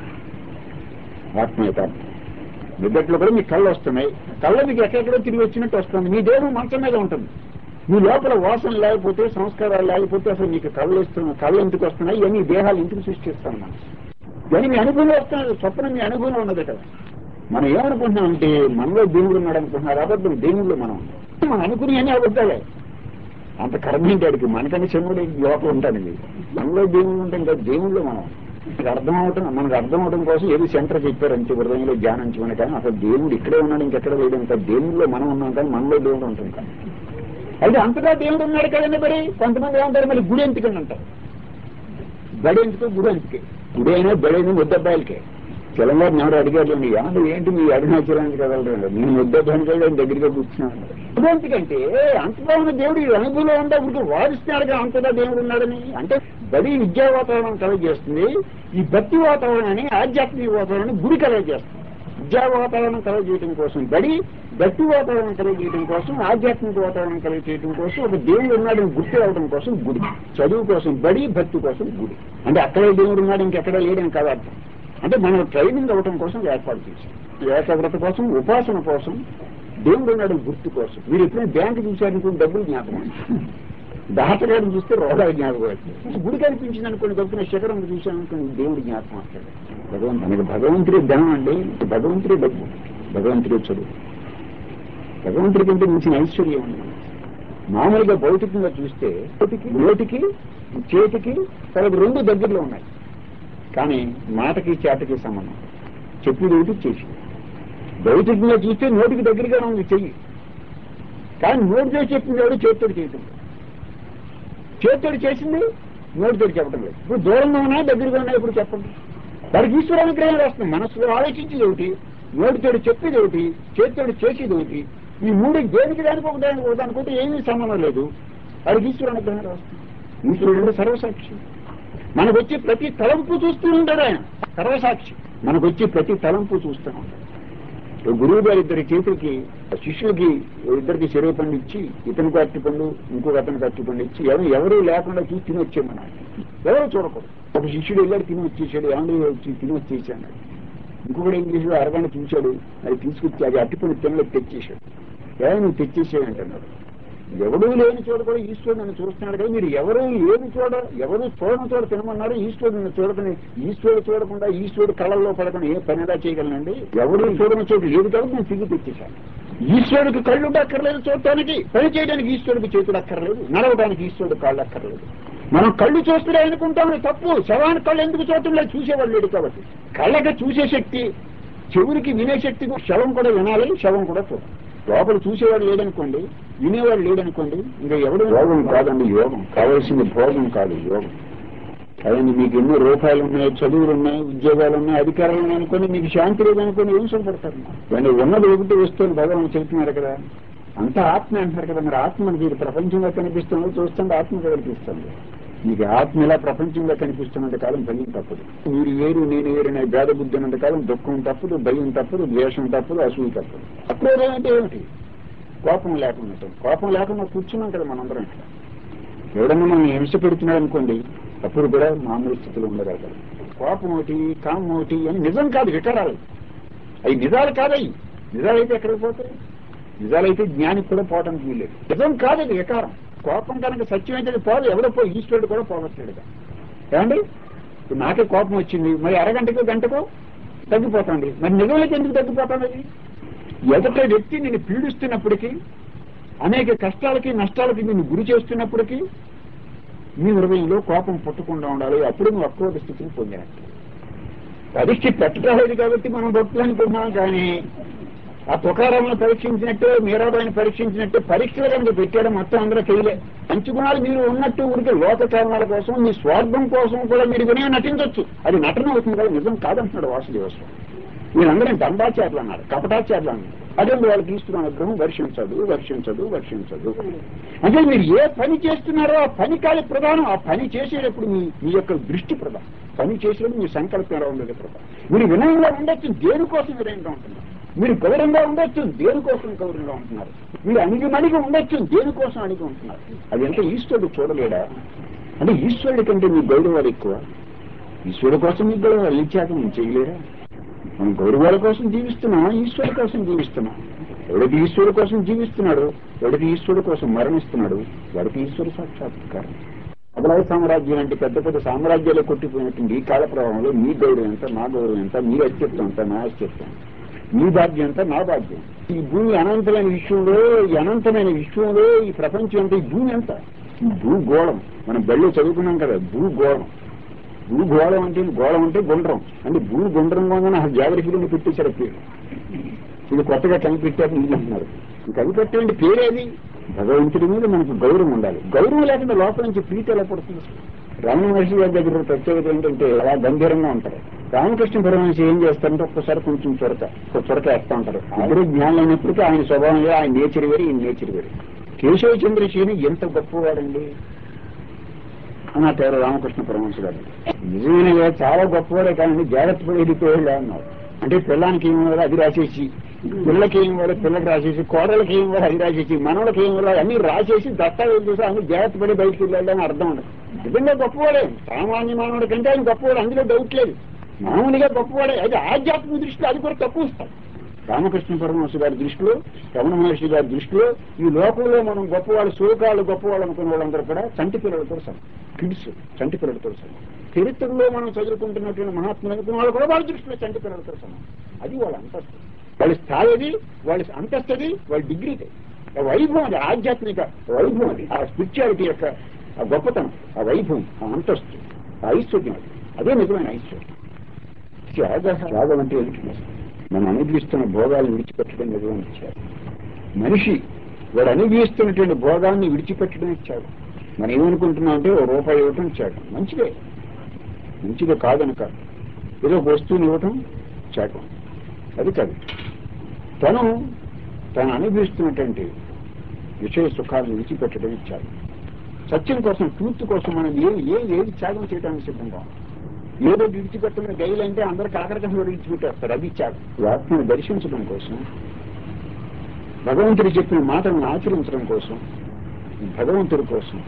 ఆత్మ యథార్థం నిద్దట్లో కూడా మీ కళ్ళు వస్తున్నాయి కళ్ళ మీకు ఎక్కడెక్కడో తిరిగి వచ్చినట్టు వస్తుంది మీ దేహం మంచం మీద ఉంటుంది మీ లోపల వాసన లేకపోతే సంస్కారాలు లేకపోతే అసలు మీకు కళ్ళు వస్తున్న కళ్ళు ఎందుకు వస్తున్నాయి ఇవన్నీ దేహాలు ఎందుకు సృష్టిస్తాను మనం ఇవన్నీ మీ అనుభవంలో వస్తున్నది స్వప్నం మీ అనుభవంలో ఉన్నది కదా మనం ఏమనుకుంటున్నాం అంటే మనలో దేవుడు ఉన్నాడు అనుకుంటున్నారు అబద్ధం దేవుళ్ళు మనం ఉన్నాం. మనం అనుకుని అన్ని అబద్ధాలే అంత కర్మేంటాడికి మనకని చెముడు లోపల ఉంటానండి మనలో దేవుళ్ళు ఉంటాం కదా దేవుళ్ళు మనం మనకు అర్థం అవటం మనకు అర్థం అవడం కోసం ఏది సెంటర్ చెప్పారు అంతే హృదయంలో ధ్యానించమని కానీ అసలు దేవుడు ఇక్కడే ఉన్నాడు ఇంకెక్కడ లేడు ఇంకా దేవుళ్ళలో మనం ఉన్నాం కానీ మనలో దేవుడు ఉంటాం కానీ అయితే అంతగా దేవుడు ఉన్నాడు కదండి మరి కొంతమంది ఏమంటారు మరి గుడి ఎందుకని అంటారు బడి ఎందుకు గుడి ఎందుకే గుడి అయినా బడి అయినా ముద్దబ్బాయిలకే తెలంగాణ ఎవరు అడిగారు ఏమన్నా ఏంటి మీ అరుణాచలానికి కదలరు నేను ముద్దబ్బాయిని కూడా ఆయన దగ్గరగా కూర్చున్నాను ఎందుకంటే అంతగా ఉన్న దేవుడు ఈ అనుభవంలో ఉందా ఇప్పుడు వాదిస్తున్నాడుగా అంతగా దేవుడు ఉన్నాడని అంటే బడి విద్యా వాతావరణం కలగజేస్తుంది ఈ భక్తి వాతావరణాన్ని ఆధ్యాత్మిక వాతావరణాన్ని గుడి కలగజేస్తుంది విద్యా వాతావరణం కలగజేయడం కోసం బడి భక్తి వాతావరణం కలగజేయడం కోసం ఆధ్యాత్మిక వాతావరణం కలగజేయడం కోసం ఒక దేవుడు ఉన్నాడని గుర్తు రావడం కోసం గుడి చదువు కోసం బడి భక్తి కోసం గుడి అంటే అక్కడే దేవుడు ఉన్నాడు ఇంకెక్కడ లేడని కాదు అర్థం అంటే మనం ట్రైనింగ్ అవ్వడం కోసం ఏర్పాటు చేశాం ఏకాగ్రత కోసం ఉపాసన కోసం దేవుడు ఉన్నాడు గుర్తు కోసం మీరు ఎప్పుడైనా బ్యాంకు చూశారనుకోండి డబ్బులు జ్ఞాపకం దాతగాడిని చూస్తే రోగాలు జ్ఞాపకం వస్తుంది గుడి కనిపించింది అనుకోండి గొప్పన శిఖరం చూశాను అనుకోండి దేవుడు జ్ఞాపకం వస్తాడు భగవంతు మనకి భగవంతుడే ధనం అండి భగవంతుడే డబ్బు భగవంతుడే చదువు భగవంతుడి కంటే మించిన ఐశ్వర్యం ఉంది మామూలుగా భౌతికంగా చూస్తే నోటికి నోటికి చేతికి తనకు రెండు దగ్గరలో ఉన్నాయి కానీ మాటకి చేతకి సంబంధం చెప్పేది ఒకటి చేసి భౌతికంగా చూస్తే నోటికి దగ్గరగా ఉంది చెయ్యి కానీ నోటితో చెప్పింది ఎవరు చేతితో చేయటం లేదు. చేతితో చేసింది నోటితో చెప్పడం లేదు ఇప్పుడు దూరంగా ఉన్నా దగ్గరగా ఉన్నా ఇప్పుడు చెప్పండి వాడికి ఈశ్వర అనుగ్రహం వస్తుంది మనసులో ఆలోచించేది ఒకటి నోటితోటి చెప్పేది ఒకటి చేతితోటి చేసేది ఒకటి ఈ మూడు దేనికి దానికి ఒకదానికి ఒకదానికొకటి ఏమీ సంబంధం లేదు వాడికి ఈశ్వర అనుగ్రహం వస్తుంది ఈశ్వరుడు అంటే సర్వసాక్షి మనకు వచ్చి ప్రతి తలంపు చూస్తూ ఉంటాడు ఆయన సర్వసాక్షి మనకు వచ్చి ప్రతి తలంపు చూస్తూ ఉంటాడు ఓ గురువు గారి ఇద్దరి చేతులకి ఆ శిష్యులకి ఓ ఇద్దరికి చెరువు పండు ఇచ్చి ఇతనికి అట్టి పండు ఇంకొక అతనికి అట్టి పండు ఇచ్చి ఎవరు ఎవరు లేకుండా చూసి తిని వచ్చేయమన్నా ఎవరు చూడకూడదు ఒక శిష్యుడు వెళ్ళాడు తిని వచ్చేసాడు ఏమన్నా వచ్చి తిని వచ్చేసాడు ఇంకొకడు ఏం చేసాడు అరగంట చూశాడు అది తీసుకొచ్చి అది అట్టిపండు తినలేదు తెచ్చేసాడు ఏమో నువ్వు తెచ్చేసాడు అంటున్నాడు ఎవడూ లేని చోట కూడా ఈశ్వరుడు నన్ను చూస్తున్నాడు కదా మీరు ఎవరు లేని చోట ఎవరు చూడని చోట తినమన్నారు ఈశ్వరుడు నన్ను చూడకని ఈశ్వరుడు చూడకుండా ఈశ్వరుడు కళల్లో పడకుండా ఏ పని ఎలా చేయగలనండి ఎవరు చూడని చోట లేదు కాబట్టి నేను తిరిగి తెచ్చేశాను ఈశ్వరుడికి కళ్ళు అక్కర్లేదు చూడటానికి పని చేయడానికి ఈశ్వరుడికి చేతులు అక్కర్లేదు నడవడానికి ఈశ్వరుడు కాళ్ళు అక్కర్లేదు మనం కళ్ళు చూస్తే అనుకుంటాం తప్పు శవాన్ని కళ్ళు ఎందుకు చూడటం లేదు చూసేవాళ్ళు లేడు కాబట్టి కళ్ళకి చూసే శక్తి చెవునికి వినే శక్తి శవం కూడా వినాలి శవం కూడా చూడాలి లోపల చూసేవాడు లేదనుకోండి వినేవాడు లేదనుకోండి ఇంకా ఎవడు యోగం కాదండి యోగం కావాల్సింది భోగం కాదు యోగం అదండి మీకు ఎన్నో రూపాయలు ఉన్నాయి చదువులు ఉన్నాయి ఉద్యోగాలు ఉన్నాయి అధికారాలు ఉన్నాయి అనుకోని మీకు శాంతి లేదనుకోని ఏం సుఖపడతారు కానీ ఉన్నది ఒకటి వస్తుంది భగవాన్ చెప్తున్నారు కదా అంతా ఆత్మ అంటున్నారు కదా మరి ఆత్మ మనకి ఇది ప్రపంచంగా కనిపిస్తుంది చూస్తుంటే ఆత్మగా కనిపిస్తుంది మీకు ఆత్మ ఇలా ప్రపంచంగా కనిపిస్తున్నంత కాలం భయం తప్పదు మీరు వేరు నేను వేరు అనే భేద బుద్ధి ఉన్నంత కాలం దుఃఖం తప్పదు భయం తప్పదు ద్వేషం తప్పదు అసూయ తప్పదు అక్రోధం అంటే ఏమిటి కోపం లేకుండా కోపం లేకుండా కూర్చున్నాం కదా మనందరం ఇట్లా ఎవడన్నా మనం హింస పెడుతున్నాడు అనుకోండి అప్పుడు కూడా మామూలు స్థితిలో ఉండగలగాలి కోపం ఒకటి కామం ఒకటి అని నిజం కాదు వికారాలు అవి నిజాలు కాదవి నిజాలైతే ఎక్కడికి పోతాయి నిజాలైతే జ్ఞానికి కూడా పోవడానికి వీల్లేదు నిజం కాదు అది వికారం కోపం కనుక సత్యం అయితే అది పోదు ఎవడో పోయి ఈశ్వరుడు కూడా పోగొట్టాడుగా ఏమండి ఇప్పుడు నాకే కోపం వచ్చింది మరి అరగంటకో గంటకో తగ్గిపోతుంది మరి నిజంలోకి ఎందుకు తగ్గిపోతుంది అది ఎదుట వ్యక్తి నేను పీడిస్తున్నప్పటికీ అనేక కష్టాలకి నష్టాలకి నిన్ను గురి చేస్తున్నప్పటికీ నీ హృదయంలో కోపం పుట్టకుండా ఉండాలి అప్పుడు నువ్వు అక్రోధ స్థితిని పొందినట్టు పరీక్ష పెట్టలేదు కాబట్టి మనం భక్తులు అనుకుంటున్నాం కానీ ఆ తుకారాలను పరీక్షించినట్టు మీరాబాయిని పరీక్షించినట్టు పరీక్షలు కనుక పెట్టాడు మొత్తం అందరూ చేయలే మంచి గుణాలు మీరు ఉన్నట్టు ఊరికి లోక కారణాల కోసం మీ స్వార్థం కోసం కూడా మీరు వినే నటించవచ్చు అది నటన అవుతుంది కదా నిజం కాదంటున్నాడు వాసుదేవస్వామి మీరందరూ దండాచారులు అన్నారు కపటాచారులు అన్నారు అదే వాళ్ళకి ఇస్తున్న అనుగ్రహం వర్షించదు వర్షించదు వర్షించదు అంటే మీరు ఏ పని చేస్తున్నారో ఆ పని కాదు ప్రధానం ఆ పని చేసేటప్పుడు మీ మీ యొక్క దృష్టి ప్రధానం పని చేసేటప్పుడు మీ సంకల్పం ఎలా ఉండేది ప్రధానం మీరు వినయంగా ఉండొచ్చు దేనికోసం వినయంగా ఉంటున్నారు మీరు గౌరవంగా ఉండొచ్చు దేనికోసం గౌరవంగా ఉంటున్నారు మీరు అణిగి మణిగి ఉండొచ్చు దేనికోసం అణిగి ఉంటున్నారు అది అంటే ఈశ్వరుడు చూడలేడా అంటే ఈశ్వరుడి కంటే మీ గౌరవాలు ఎక్కువ ఈశ్వరుడు కోసం మీకు గౌరవాలు ఇచ్చాక మేము చేయలేరా మనం గౌరవాల కోసం జీవిస్తున్నాం ఈశ్వరుడు కోసం జీవిస్తున్నాం ఎవడికి ఈశ్వరుడు కోసం జీవిస్తున్నాడు ఎవడికి ఈశ్వరుడు కోసం మరణిస్తున్నాడు వాడికి ఈశ్వరు సాక్షాత్కారం మొదలై సామ్రాజ్యం అంటే పెద్ద పెద్ద సామ్రాజ్యాలు కొట్టిపోయినటువంటి ఈ కాల ప్రవాహంలో మీ గౌరవం ఎంత నా గౌరవం ఎంత మీ అత్యత్వం ఎంత నా అత్యత్వం మీ భాగ్యం ఎంత నా భాగ్యం ఈ భూమి అనంతమైన విశ్వంలో ఈ అనంతమైన విశ్వంలో ఈ ప్రపంచం ఎంత ఈ భూమి ఎంత ఈ భూగోళం మనం బళ్ళు చదువుకున్నాం కదా భూగోళం భూగోళం అంటే గోళం అంటే గుండ్రం అంటే భూ గుండ్రంగా ఉందని అసలు జాగ్రఫీలో పెట్టేశారు పేరు ఇది కొత్తగా కనిపెట్టారు మీరు అంటున్నారు కనిపెట్టండి పేరేది భగవంతుడి మీద మనకు గౌరవం ఉండాలి గౌరవం లేకుండా లోపల నుంచి ప్రీతి ఎలా పడుతుంది రమణ మహర్షి గారి దగ్గర ప్రత్యేకత ఏంటంటే అలా గంభీరంగా ఉంటారు రామకృష్ణ పరమహంస ఏం చేస్తారంటే ఒక్కసారి కొంచెం చొరక ఒక చొరక వేస్తా ఉంటారు అందరూ జ్ఞానం అయినప్పటికీ ఆయన స్వభావం వేరు, ఆయన నేచర్ వేరు ఈయన నేచర్ వేరు కేశవ చంద్రశేని ఎంత గొప్పవాడండి అని అంటారు రామకృష్ణ పరమహంస గారు నిజమైన చాలా గొప్పవాడే కానీ జాగ్రత్త పడి వెళ్ళిపోయాడు అన్నారు అంటే పిల్లానికి ఏం ఇవ్వాలి అది రాసేసి పిల్లలకి ఏం ఇవ్వాలి పిల్లకి రాసేసి కోడలకి ఏం ఇవ్వాలి అది రాసేసి మనవలకి ఏం ఇవ్వాలి అన్ని రాసేసి దస్తావేజ్ చేసి అన్ని జాగ్రత్త పడి బయటికి వెళ్ళాడు అని అర్థం ఉండదు నిజంగా గొప్పవాడే సామాన్య మానవుడి కంటే ఆయన గొప్పవాడు అందులో డౌట్ లేదు మామూలుగా గొప్పవాడే అయితే ఆధ్యాత్మిక దృష్టిలో అది కూడా తక్కువ ఇస్తాం రామకృష్ణ పరమహంస గారి దృష్టిలో రమణ మహర్షి గారి దృష్టిలో ఈ లోకంలో మనం గొప్పవాళ్ళు సోకాళ్ళు గొప్పవాళ్ళు అనుకున్న వాళ్ళందరూ కూడా చంటి పిల్లలతో సమ కిడ్స్ చంటి పిల్లలతో సమ చరిత్రలో మనం చదువుకుంటున్నటువంటి మహాత్ములు అనుకున్న వాళ్ళు కూడా వాళ్ళ దృష్టిలో చంటి పిల్లలతో సమానం అది వాళ్ళ అంతస్తు వాళ్ళ స్థాయి అది వాళ్ళ అంతస్తు అది వాళ్ళ డిగ్రీ వైభవం అది ఆధ్యాత్మిక వైభవం అది ఆ స్పిరిచువాలిటీ యొక్క ఆ గొప్పతనం ఆ వైభవం ఆ అంతస్తు ఆ ఐశ్వర్యం అది. అదే నిజమైన ఐశ్వర్యం త్యాగ త్యాగం అంటే ఏమిటి మనం అనుభవిస్తున్న భోగాలను విడిచిపెట్టడం నిజమైన త్యాగం మనిషి వాడు అనుభవిస్తున్నటువంటి భోగాన్ని విడిచిపెట్టడం ఇచ్చాడు మనం ఏమనుకుంటున్నాం అంటే ఓ రూపాయి ఇవ్వటం ఇచ్చాడు మంచిదే మంచిదే కాదని కాదు ఏదో ఒక వస్తువుని ఇవ్వటం చాటం అది కాదు తను తను అనుభవిస్తున్నటువంటి విషయ సుఖాలను విడిచిపెట్టడం ఇచ్చాడు సత్యం కోసం ట్రూత్ కోసం మనం ఏ ఏ ఏది త్యాగం చేయడానికి సిద్ధంగా ఉన్నాం. ఏదో విడిచిపెట్టడం గైలు అంటే అందరు కాకరకం విడిచిపెట్టేస్తారు అది త్యాగం ఈ ఆత్మను దర్శించడం కోసం భగవంతుడు చెప్పిన మాటలను ఆచరించడం కోసం భగవంతుడి కోసం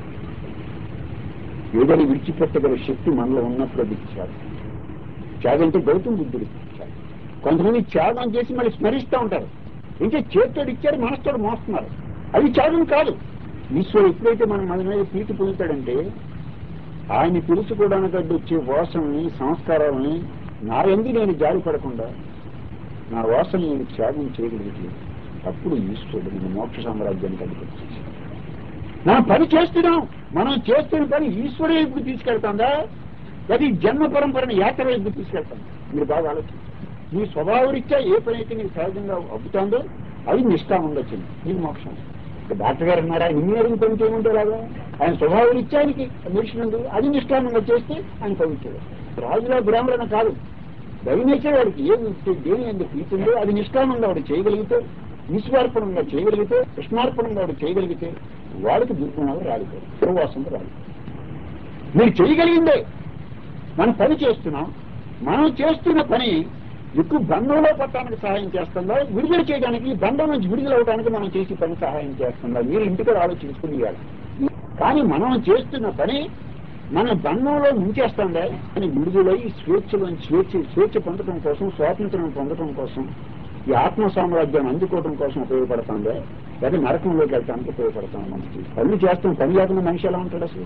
ఏదని విడిచిపెట్టగల శక్తి మనలో ఉన్నప్పుడు అది త్యాగం త్యాగం అంటే గౌతమ బుద్ధుడు త్యాగం కొంతమంది త్యాగం చేసి మళ్ళీ స్మరిస్తూ ఉంటారు ఇంకా చేతితోడు ఇచ్చారు మనసుతోడు మోస్తున్నారు అది త్యాగం కాదు ఈశ్వరుడు ఎప్పుడైతే మనం మన మీద ప్రీతి పొందుతాడంటే ఆయన తెలుసుకోవడానికి అడ్డు వచ్చే వాసనని సంస్కారాలని నా ఎందు నేను జారి పడకుండా నా వాసన నేను త్యాగం చేయగలిగితే అప్పుడు ఈశ్వరుడు నేను మోక్ష సామ్రాజ్యానికి అడ్డుకొచ్చేసి మనం పని చేస్తున్నాం మనం చేస్తున్న పని ఈశ్వరు వైపు తీసుకెళ్తాందా అది జన్మ పరంపరని యాత్ర వైపు తీసుకెళ్తాం మీరు బాగా ఆలోచించండి మీ స్వభావరీత్యా ఏ పని అయితే నీకు సహజంగా అబ్బుతాందో అది నిష్కామంగా వచ్చింది నీకు మోక్షం ఇక డాక్టర్ గారు అన్నారా ఇంజనీరింగ్ పని చేయమంటే లాగా ఆయన స్వభావరీత్యా ఆయనకి మెడిసిన్ ఉంది అది నిష్కామంగా చేస్తే ఆయన పవిత్రుడు రాజులా బ్రాహ్మణ కాదు దైనేచర్ వాడికి ఏది దేని ఎందుకు ప్రీతుందో అది నిష్కామంగా వాడు చేయగలిగితే నిస్వార్పణంగా చేయగలిగితే కృష్ణార్పణంగా వాడు చేయగలిగితే వాడికి దుర్గుణాలు రాలిపోయి పూర్వాసంగా రాలి మీరు చేయగలిగిందే మనం పని చేస్తున్నాం మనం చేస్తున్న పని ఎక్కువ బంధంలో పట్టడానికి సహాయం చేస్తుందా విడుదల చేయడానికి ఈ బంధం నుంచి విడుదల అవడానికి మనం చేసే పని సహాయం చేస్తుందా మీరు ఇంటికి ఆలోచించుకుని ఇవ్వాలి కానీ మనం చేస్తున్న పని మన బంధంలో ముంచేస్తుందా అని విడుదలై స్వేచ్ఛలో స్వేచ్ఛ స్వేచ్ఛ పొందడం కోసం స్వాతంత్రం పొందడం కోసం ఈ ఆత్మ సామ్రాజ్యాన్ని అందుకోవడం కోసం ఉపయోగపడుతుందా లేదా నరకంలోకి వెళ్ళడానికి ఉపయోగపడతాం మనకి పనులు చేస్తాం పని లేకుండా మనిషి ఎలా ఉంటాడు అసలు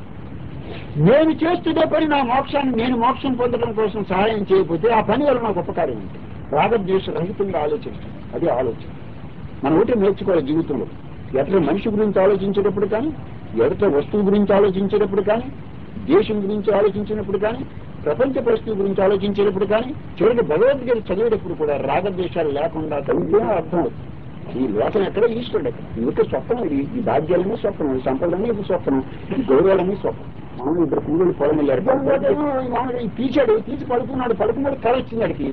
నేను చేస్తున్న పని నా మోక్షాన్ని నేను మోక్షం పొందడం కోసం సహాయం చేయకపోతే ఆ పని వల్ల నాకు ఉపకారం ఉంటుంది రాగద్వేష రహితంగా ఆలోచించడం అది ఆలోచన మనం ఒకటి నేర్చుకోవాలి జీవితంలో ఎట్లా మనిషి గురించి ఆలోచించేటప్పుడు కానీ ఎడత వస్తువు గురించి ఆలోచించేటప్పుడు కానీ దేశం గురించి ఆలోచించినప్పుడు కానీ ప్రపంచ పరిస్థితి గురించి ఆలోచించేటప్పుడు కానీ చివరికి భగవద్గీత చదివేటప్పుడు కూడా రాగద్వేషాలు లేకుండా చదివితే అర్థం అవుతుంది ఈ లోకం ఎక్కడ ఈశ్వరుడు ఎక్కడ ఇవకే స్వప్నం ఇది ఈ భాగ్యాలన్నీ స్వప్నం ఈ సంపదలన్నీ ఇది స్వప్నం ఈ గౌరవాలన్నీ స్వప్నం మనం ఇద్దరు కూలీలు పొలం వెళ్ళారు మామూలుగా ఈ తీశాడు తీసి పడుకున్నాడు పడుకున్నాడు కళ వచ్చింది అడికి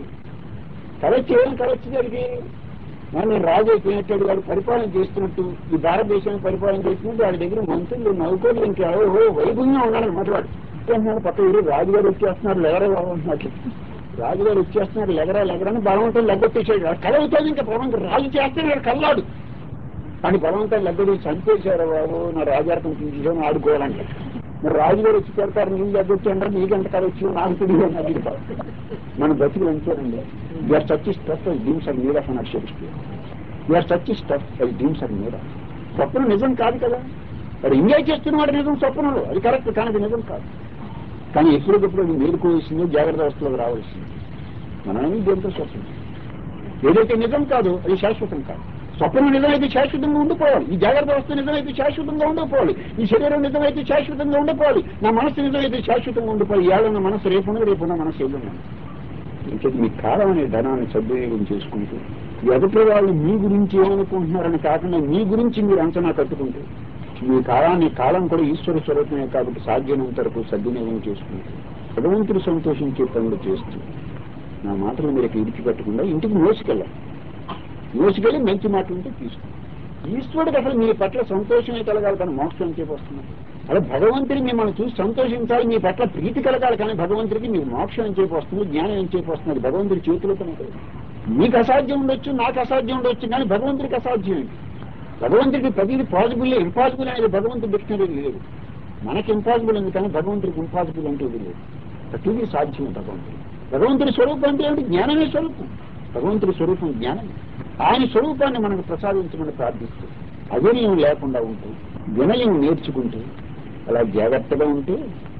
కళ వచ్చి ఏం కళ వచ్చింది అడిగి నేను రాజు అయిపోయినట్టు వాడు పరిపాలన చేస్తున్నట్టు ఈ భారతదేశాన్ని పరిపాలన చేస్తున్నట్టు వాడి దగ్గర మంత్రులు నౌకర్లు ఇంకా ఓ వైభవంగా ఉన్నాడు అనమాట వాడు అంటున్నాడు పక్క ఊరు రాజుగారు వచ్చేస్తున్నారు లెగరా బాబు అంటున్నట్టు రాజుగారు వచ్చేస్తున్నారు లెగరా లెగరని బలవంతం లెగ్గొట్టేసాడు వాడు కళ అవుతుంది ఇంకా బలవంతం రాజు చేస్తే వాడు కళ్ళాడు కానీ బలవంతం లెగ్గొట్టి చంపేశారు బాబు నా రాజార్థం తీసుకొని ఆడుకోవాలంటే మరి రాజుగారు వచ్చి పెడతారు నీళ్ళు లెగ్గొచ్చాడు నీకెంత కళ వచ్చి నాకు తెలియదు అన్నది మన బతుకులు అంతేనండి you are such stuff I dreams are made of on Shakespeare you are such stuff I dreams are made of స్వప్నం నిజం కాదు కదా మరి ఎంజాయ్ చేస్తున్నవాడు నిజం స్వప్నంలో అది కరెక్ట్ కానీ అది నిజం కాదు కానీ ఎప్పటికప్పుడు అది మేలుకోవాల్సింది జాగ్రత్త అవస్థలోకి రావాల్సింది మనమేమి దేంతో స్వప్నం ఏదైతే నిజం కాదు అది శాశ్వతం కాదు స్వప్నం నిజమైతే శాశ్వతంగా ఉండిపోవాలి ఈ జాగ్రత్త అవస్థ నిజమైతే శాశ్వతంగా ఉండిపోవాలి ఈ శరీరం నిజమైతే శాశ్వతంగా ఉండిపోవాలి నా మనసు నిజమైతే శాశ్వతంగా ఉండిపోవాలి ఏళ్ళన్న మనసు రేపున్న రేపున్న మనసు ఏదన్నా ఇంకేది మీ కాలం అనే ధనాన్ని సద్వినియోగం చేసుకుంటూ ఎదుటి వాళ్ళు మీ గురించి ఏమనుకుంటున్నారని కాకుండా మీ గురించి మీరు అంచనా కట్టుకుంటూ మీ కాలాన్ని కాలం కూడా ఈశ్వర స్వరూపమే కాబట్టి సాధ్యమైనంత వరకు సద్వినియోగం చేసుకుంటూ భగవంతుడు సంతోషించే పనులు చేస్తూ నా మాటలు మీరు విడిచిపెట్టకుండా ఇంటికి మోసుకెళ్ళాలి మోసుకెళ్ళి మంచి మాటలు ఉంటే తీసుకోండి ఈశ్వరుడికి అసలు మీ పట్ల సంతోషమే కలగాలి కానీ మోక్షం చేపొస్తున్నారు అలా భగవంతుడి మిమ్మల్ని చూసి సంతోషించాలి మీ పట్ల ప్రీతి కలగాలి కానీ భగవంతుడికి మీకు మోక్షం ఏం చేపొస్తుంది జ్ఞానం ఏం చేపొస్తుంది భగవంతుడి చేతిలో పని కాదు. మీకు అసాధ్యం ఉండొచ్చు నాకు అసాధ్యం ఉండొచ్చు కానీ భగవంతుడికి అసాధ్యం ఏంటి భగవంతుడికి ప్రతిదీ పాసిబుల్ ఇంపాసిబుల్ అనేది భగవంతుడి డిక్షనరీ లేదు మనకి ఇంపాసిబుల్ ఉంది కానీ భగవంతుడికి ఇంపాసిబుల్ అంటే ఇది లేదు ప్రతిదీ సాధ్యమే భగవంతుడు భగవంతుడి స్వరూపం అంటే ఏమిటి జ్ఞానమే స్వరూపం భగవంతుడి స్వరూపం జ్ఞానమే ఆయన స్వరూపాన్ని మనకు ప్రసాదించమని ప్రార్థిస్తూ అవినయం లేకుండా ఉంటూ వినయం నేర్చుకుంటూ అలా జాగ్రత్తగా ఉంటే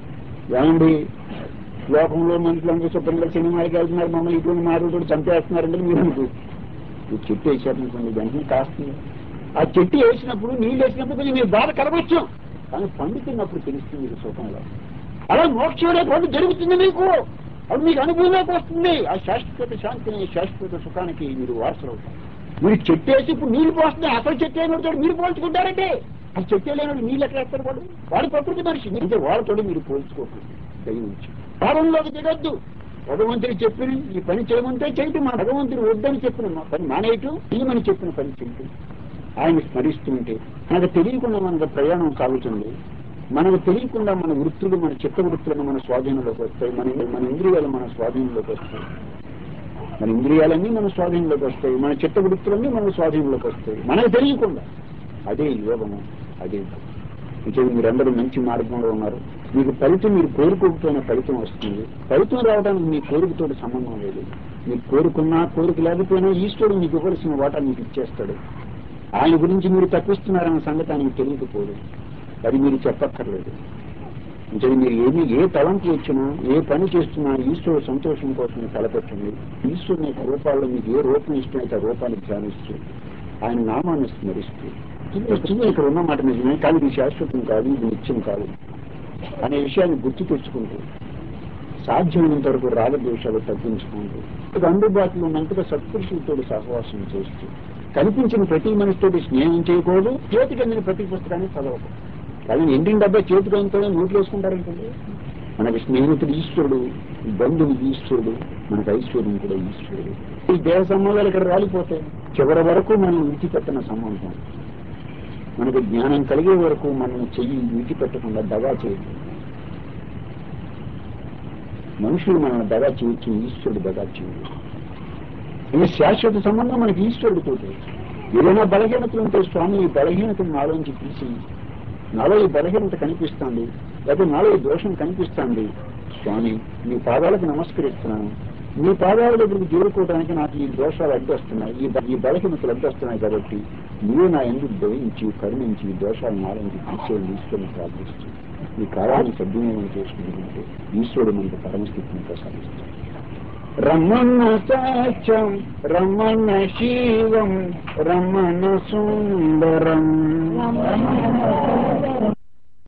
ఏమండి లోకంలో మనుషులందరూ శుభ్రంగా సినిమాలకి వెళ్తున్నారు మమ్మల్ని ఇటువంటి మారుడు చంపేస్తున్నారంటే మీరు అనుకో ఈ చెట్టు వేసారనుకోండి వెంటనే కాస్తుంది ఆ చెట్టు వేసినప్పుడు నీళ్ళు వేసినప్పుడు కొంచెం మీరు బాధ కలవచ్చు కానీ పండుతున్నప్పుడు తెలుస్తుంది మీకు సుఖంలో అలా మోక్షంలో పండు జరుగుతుంది మీకు అది మీకు అనుభవంలోకి వస్తుంది ఆ శాశ్వత శాంతిని శాశ్వత సుఖానికి మీరు వారసులు అవుతారు మీరు చెట్టేసి ఇప్పుడు నీళ్లు పోస్తుంది అసలు చెట్టు అయినతో మీరు పోల్చుకుంటారంటే ఆ చెట్టు లేనోడు నీళ్ళు ఎట్లా వేస్తారు వాడు వాడు ప్రకృతి మనిషి అంటే వాడితో మీరు పోల్చుకోకూడదు దయించి భావంలోకి దిగొద్దు భగవంతుడు చెప్పిన ఈ పని చేయమంటే చేయటం మా భగవంతుడు వద్దని చెప్పిన మా పని మానేయటం చేయమని చెప్పిన పని చేయటం ఆయన స్మరిస్తుంటే మనకు తెలియకుండా మనకు ప్రయాణం సాగుతుంది మనకు తెలియకుండా మన వృత్తులు మన చిత్త వృత్తులను మన స్వాధీనంలోకి వస్తాయి మన మన ఇంద్రియాలు మన స్వాధీనంలోకి వస్తాయి మన ఇంద్రియాలన్నీ మన స్వాధీనంలోకి వస్తాయి మన చిత్త వృత్తులన్నీ మన స్వాధీనంలోకి వస్తాయి మనకు తెలియకుండా అదే యోగము అదే అంటే మీరందరూ మంచి మార్గంలో ఉన్నారు మీకు ఫలితం మీరు కోరుకోకపోయిన ఫలితం వస్తుంది ఫలితం రావడానికి మీ కోరికతో సంబంధం లేదు మీరు కోరుకున్నా కోరిక లేకపోయినా ఈశ్వరుడు మీకు ఇవ్వాల్సిన వాటా మీకు ఇచ్చేస్తాడు ఆయన గురించి మీరు తప్పిస్తున్నారన్న సంగతి ఆయనకు తెలియకపోదు అది మీరు చెప్పక్కర్లేదు అంటే మీరు ఏమి ఏ తలంపు వచ్చినా ఏ పని చేస్తున్నా ఈశ్వరుడు సంతోషం కోసం తలపెట్టండి ఈశ్వరుని యొక్క రూపాల్లో మీకు ఏ రూపం ఇష్టమైతే ఆ రూపాన్ని ధ్యానిస్తూ ఆయన నామాన్ని స్మరిస్తూ చిన్న ఇక్కడ ఉన్న మాట నిజమే కానీ ఇది శాశ్వతం కాదు ఇది నిత్యం కాదు అనే విషయాన్ని గుర్తు తెచ్చుకుంటూ సాధ్యమైనంత వరకు రాగద్వేషాలు తగ్గించుకుంటూ ఇది అందుబాటులో ఉన్నంతగా సత్పురుషులతో సహవాసం చేస్తూ కనిపించిన ప్రతి మనిషితోటి స్నేహం చేయకూడదు చేతికి అందిన ప్రతి పుస్తకాన్ని చదవకూడదు కానీ ఎండిన డబ్బా చేతికి అంతా నోట్లు వేసుకుంటారంటే మనకి స్నేహితుడు ఈశ్వరుడు బంధువు ఈశ్వరుడు మనకు ఐశ్వర్యం కూడా ఈశ్వరుడు ఈ దేహ సంబంధాలు ఇక్కడ రాలిపోతాయి చివరి వరకు మనం విడిచిపెట్టిన సంబంధం మనకు జ్ఞానం కలిగే వరకు మనం చెయ్యి విడిచిపెట్టకుండా దగా చేయదు మనుషులు మనల్ని దగా చేయొచ్చు ఈశ్వరుడు దగా చేయదు ఈ శాశ్వత సంబంధం మనకి ఈశ్వరుడితో ఏదైనా బలహీనతలు ఉంటే స్వామి ఈ బలహీనతను నాలోంచి తీసి నాలో ఈ బలహీనత కనిపిస్తుంది లేకపోతే నాలో ఈ దోషం కనిపిస్తుంది స్వామి మీ పాదాలకు నమస్కరిస్తున్నాను మీ పాదాల దగ్గరికి చేరుకోవడానికి నాకు ఈ దోషాలు అడ్డొస్తున్నాయి ఈ బ- ఈ బలహీనతలు అడ్డొస్తున్నాయి కాబట్టి మీరు నా ఎందుకు దయించి కరుణించి ఈ దోషాలు నాలోంచి తీసేయండి ఈశ్వరుని ప్రార్థిస్తూ ఈ కాలాన్ని సద్వినియోగం చేసుకుంటుంటే ఈశ్వరుడు మనకు పరమస్థితిని ప్రసాదిస్తాడు రమణ సత్యం రమణ శివం రమణ సుందరం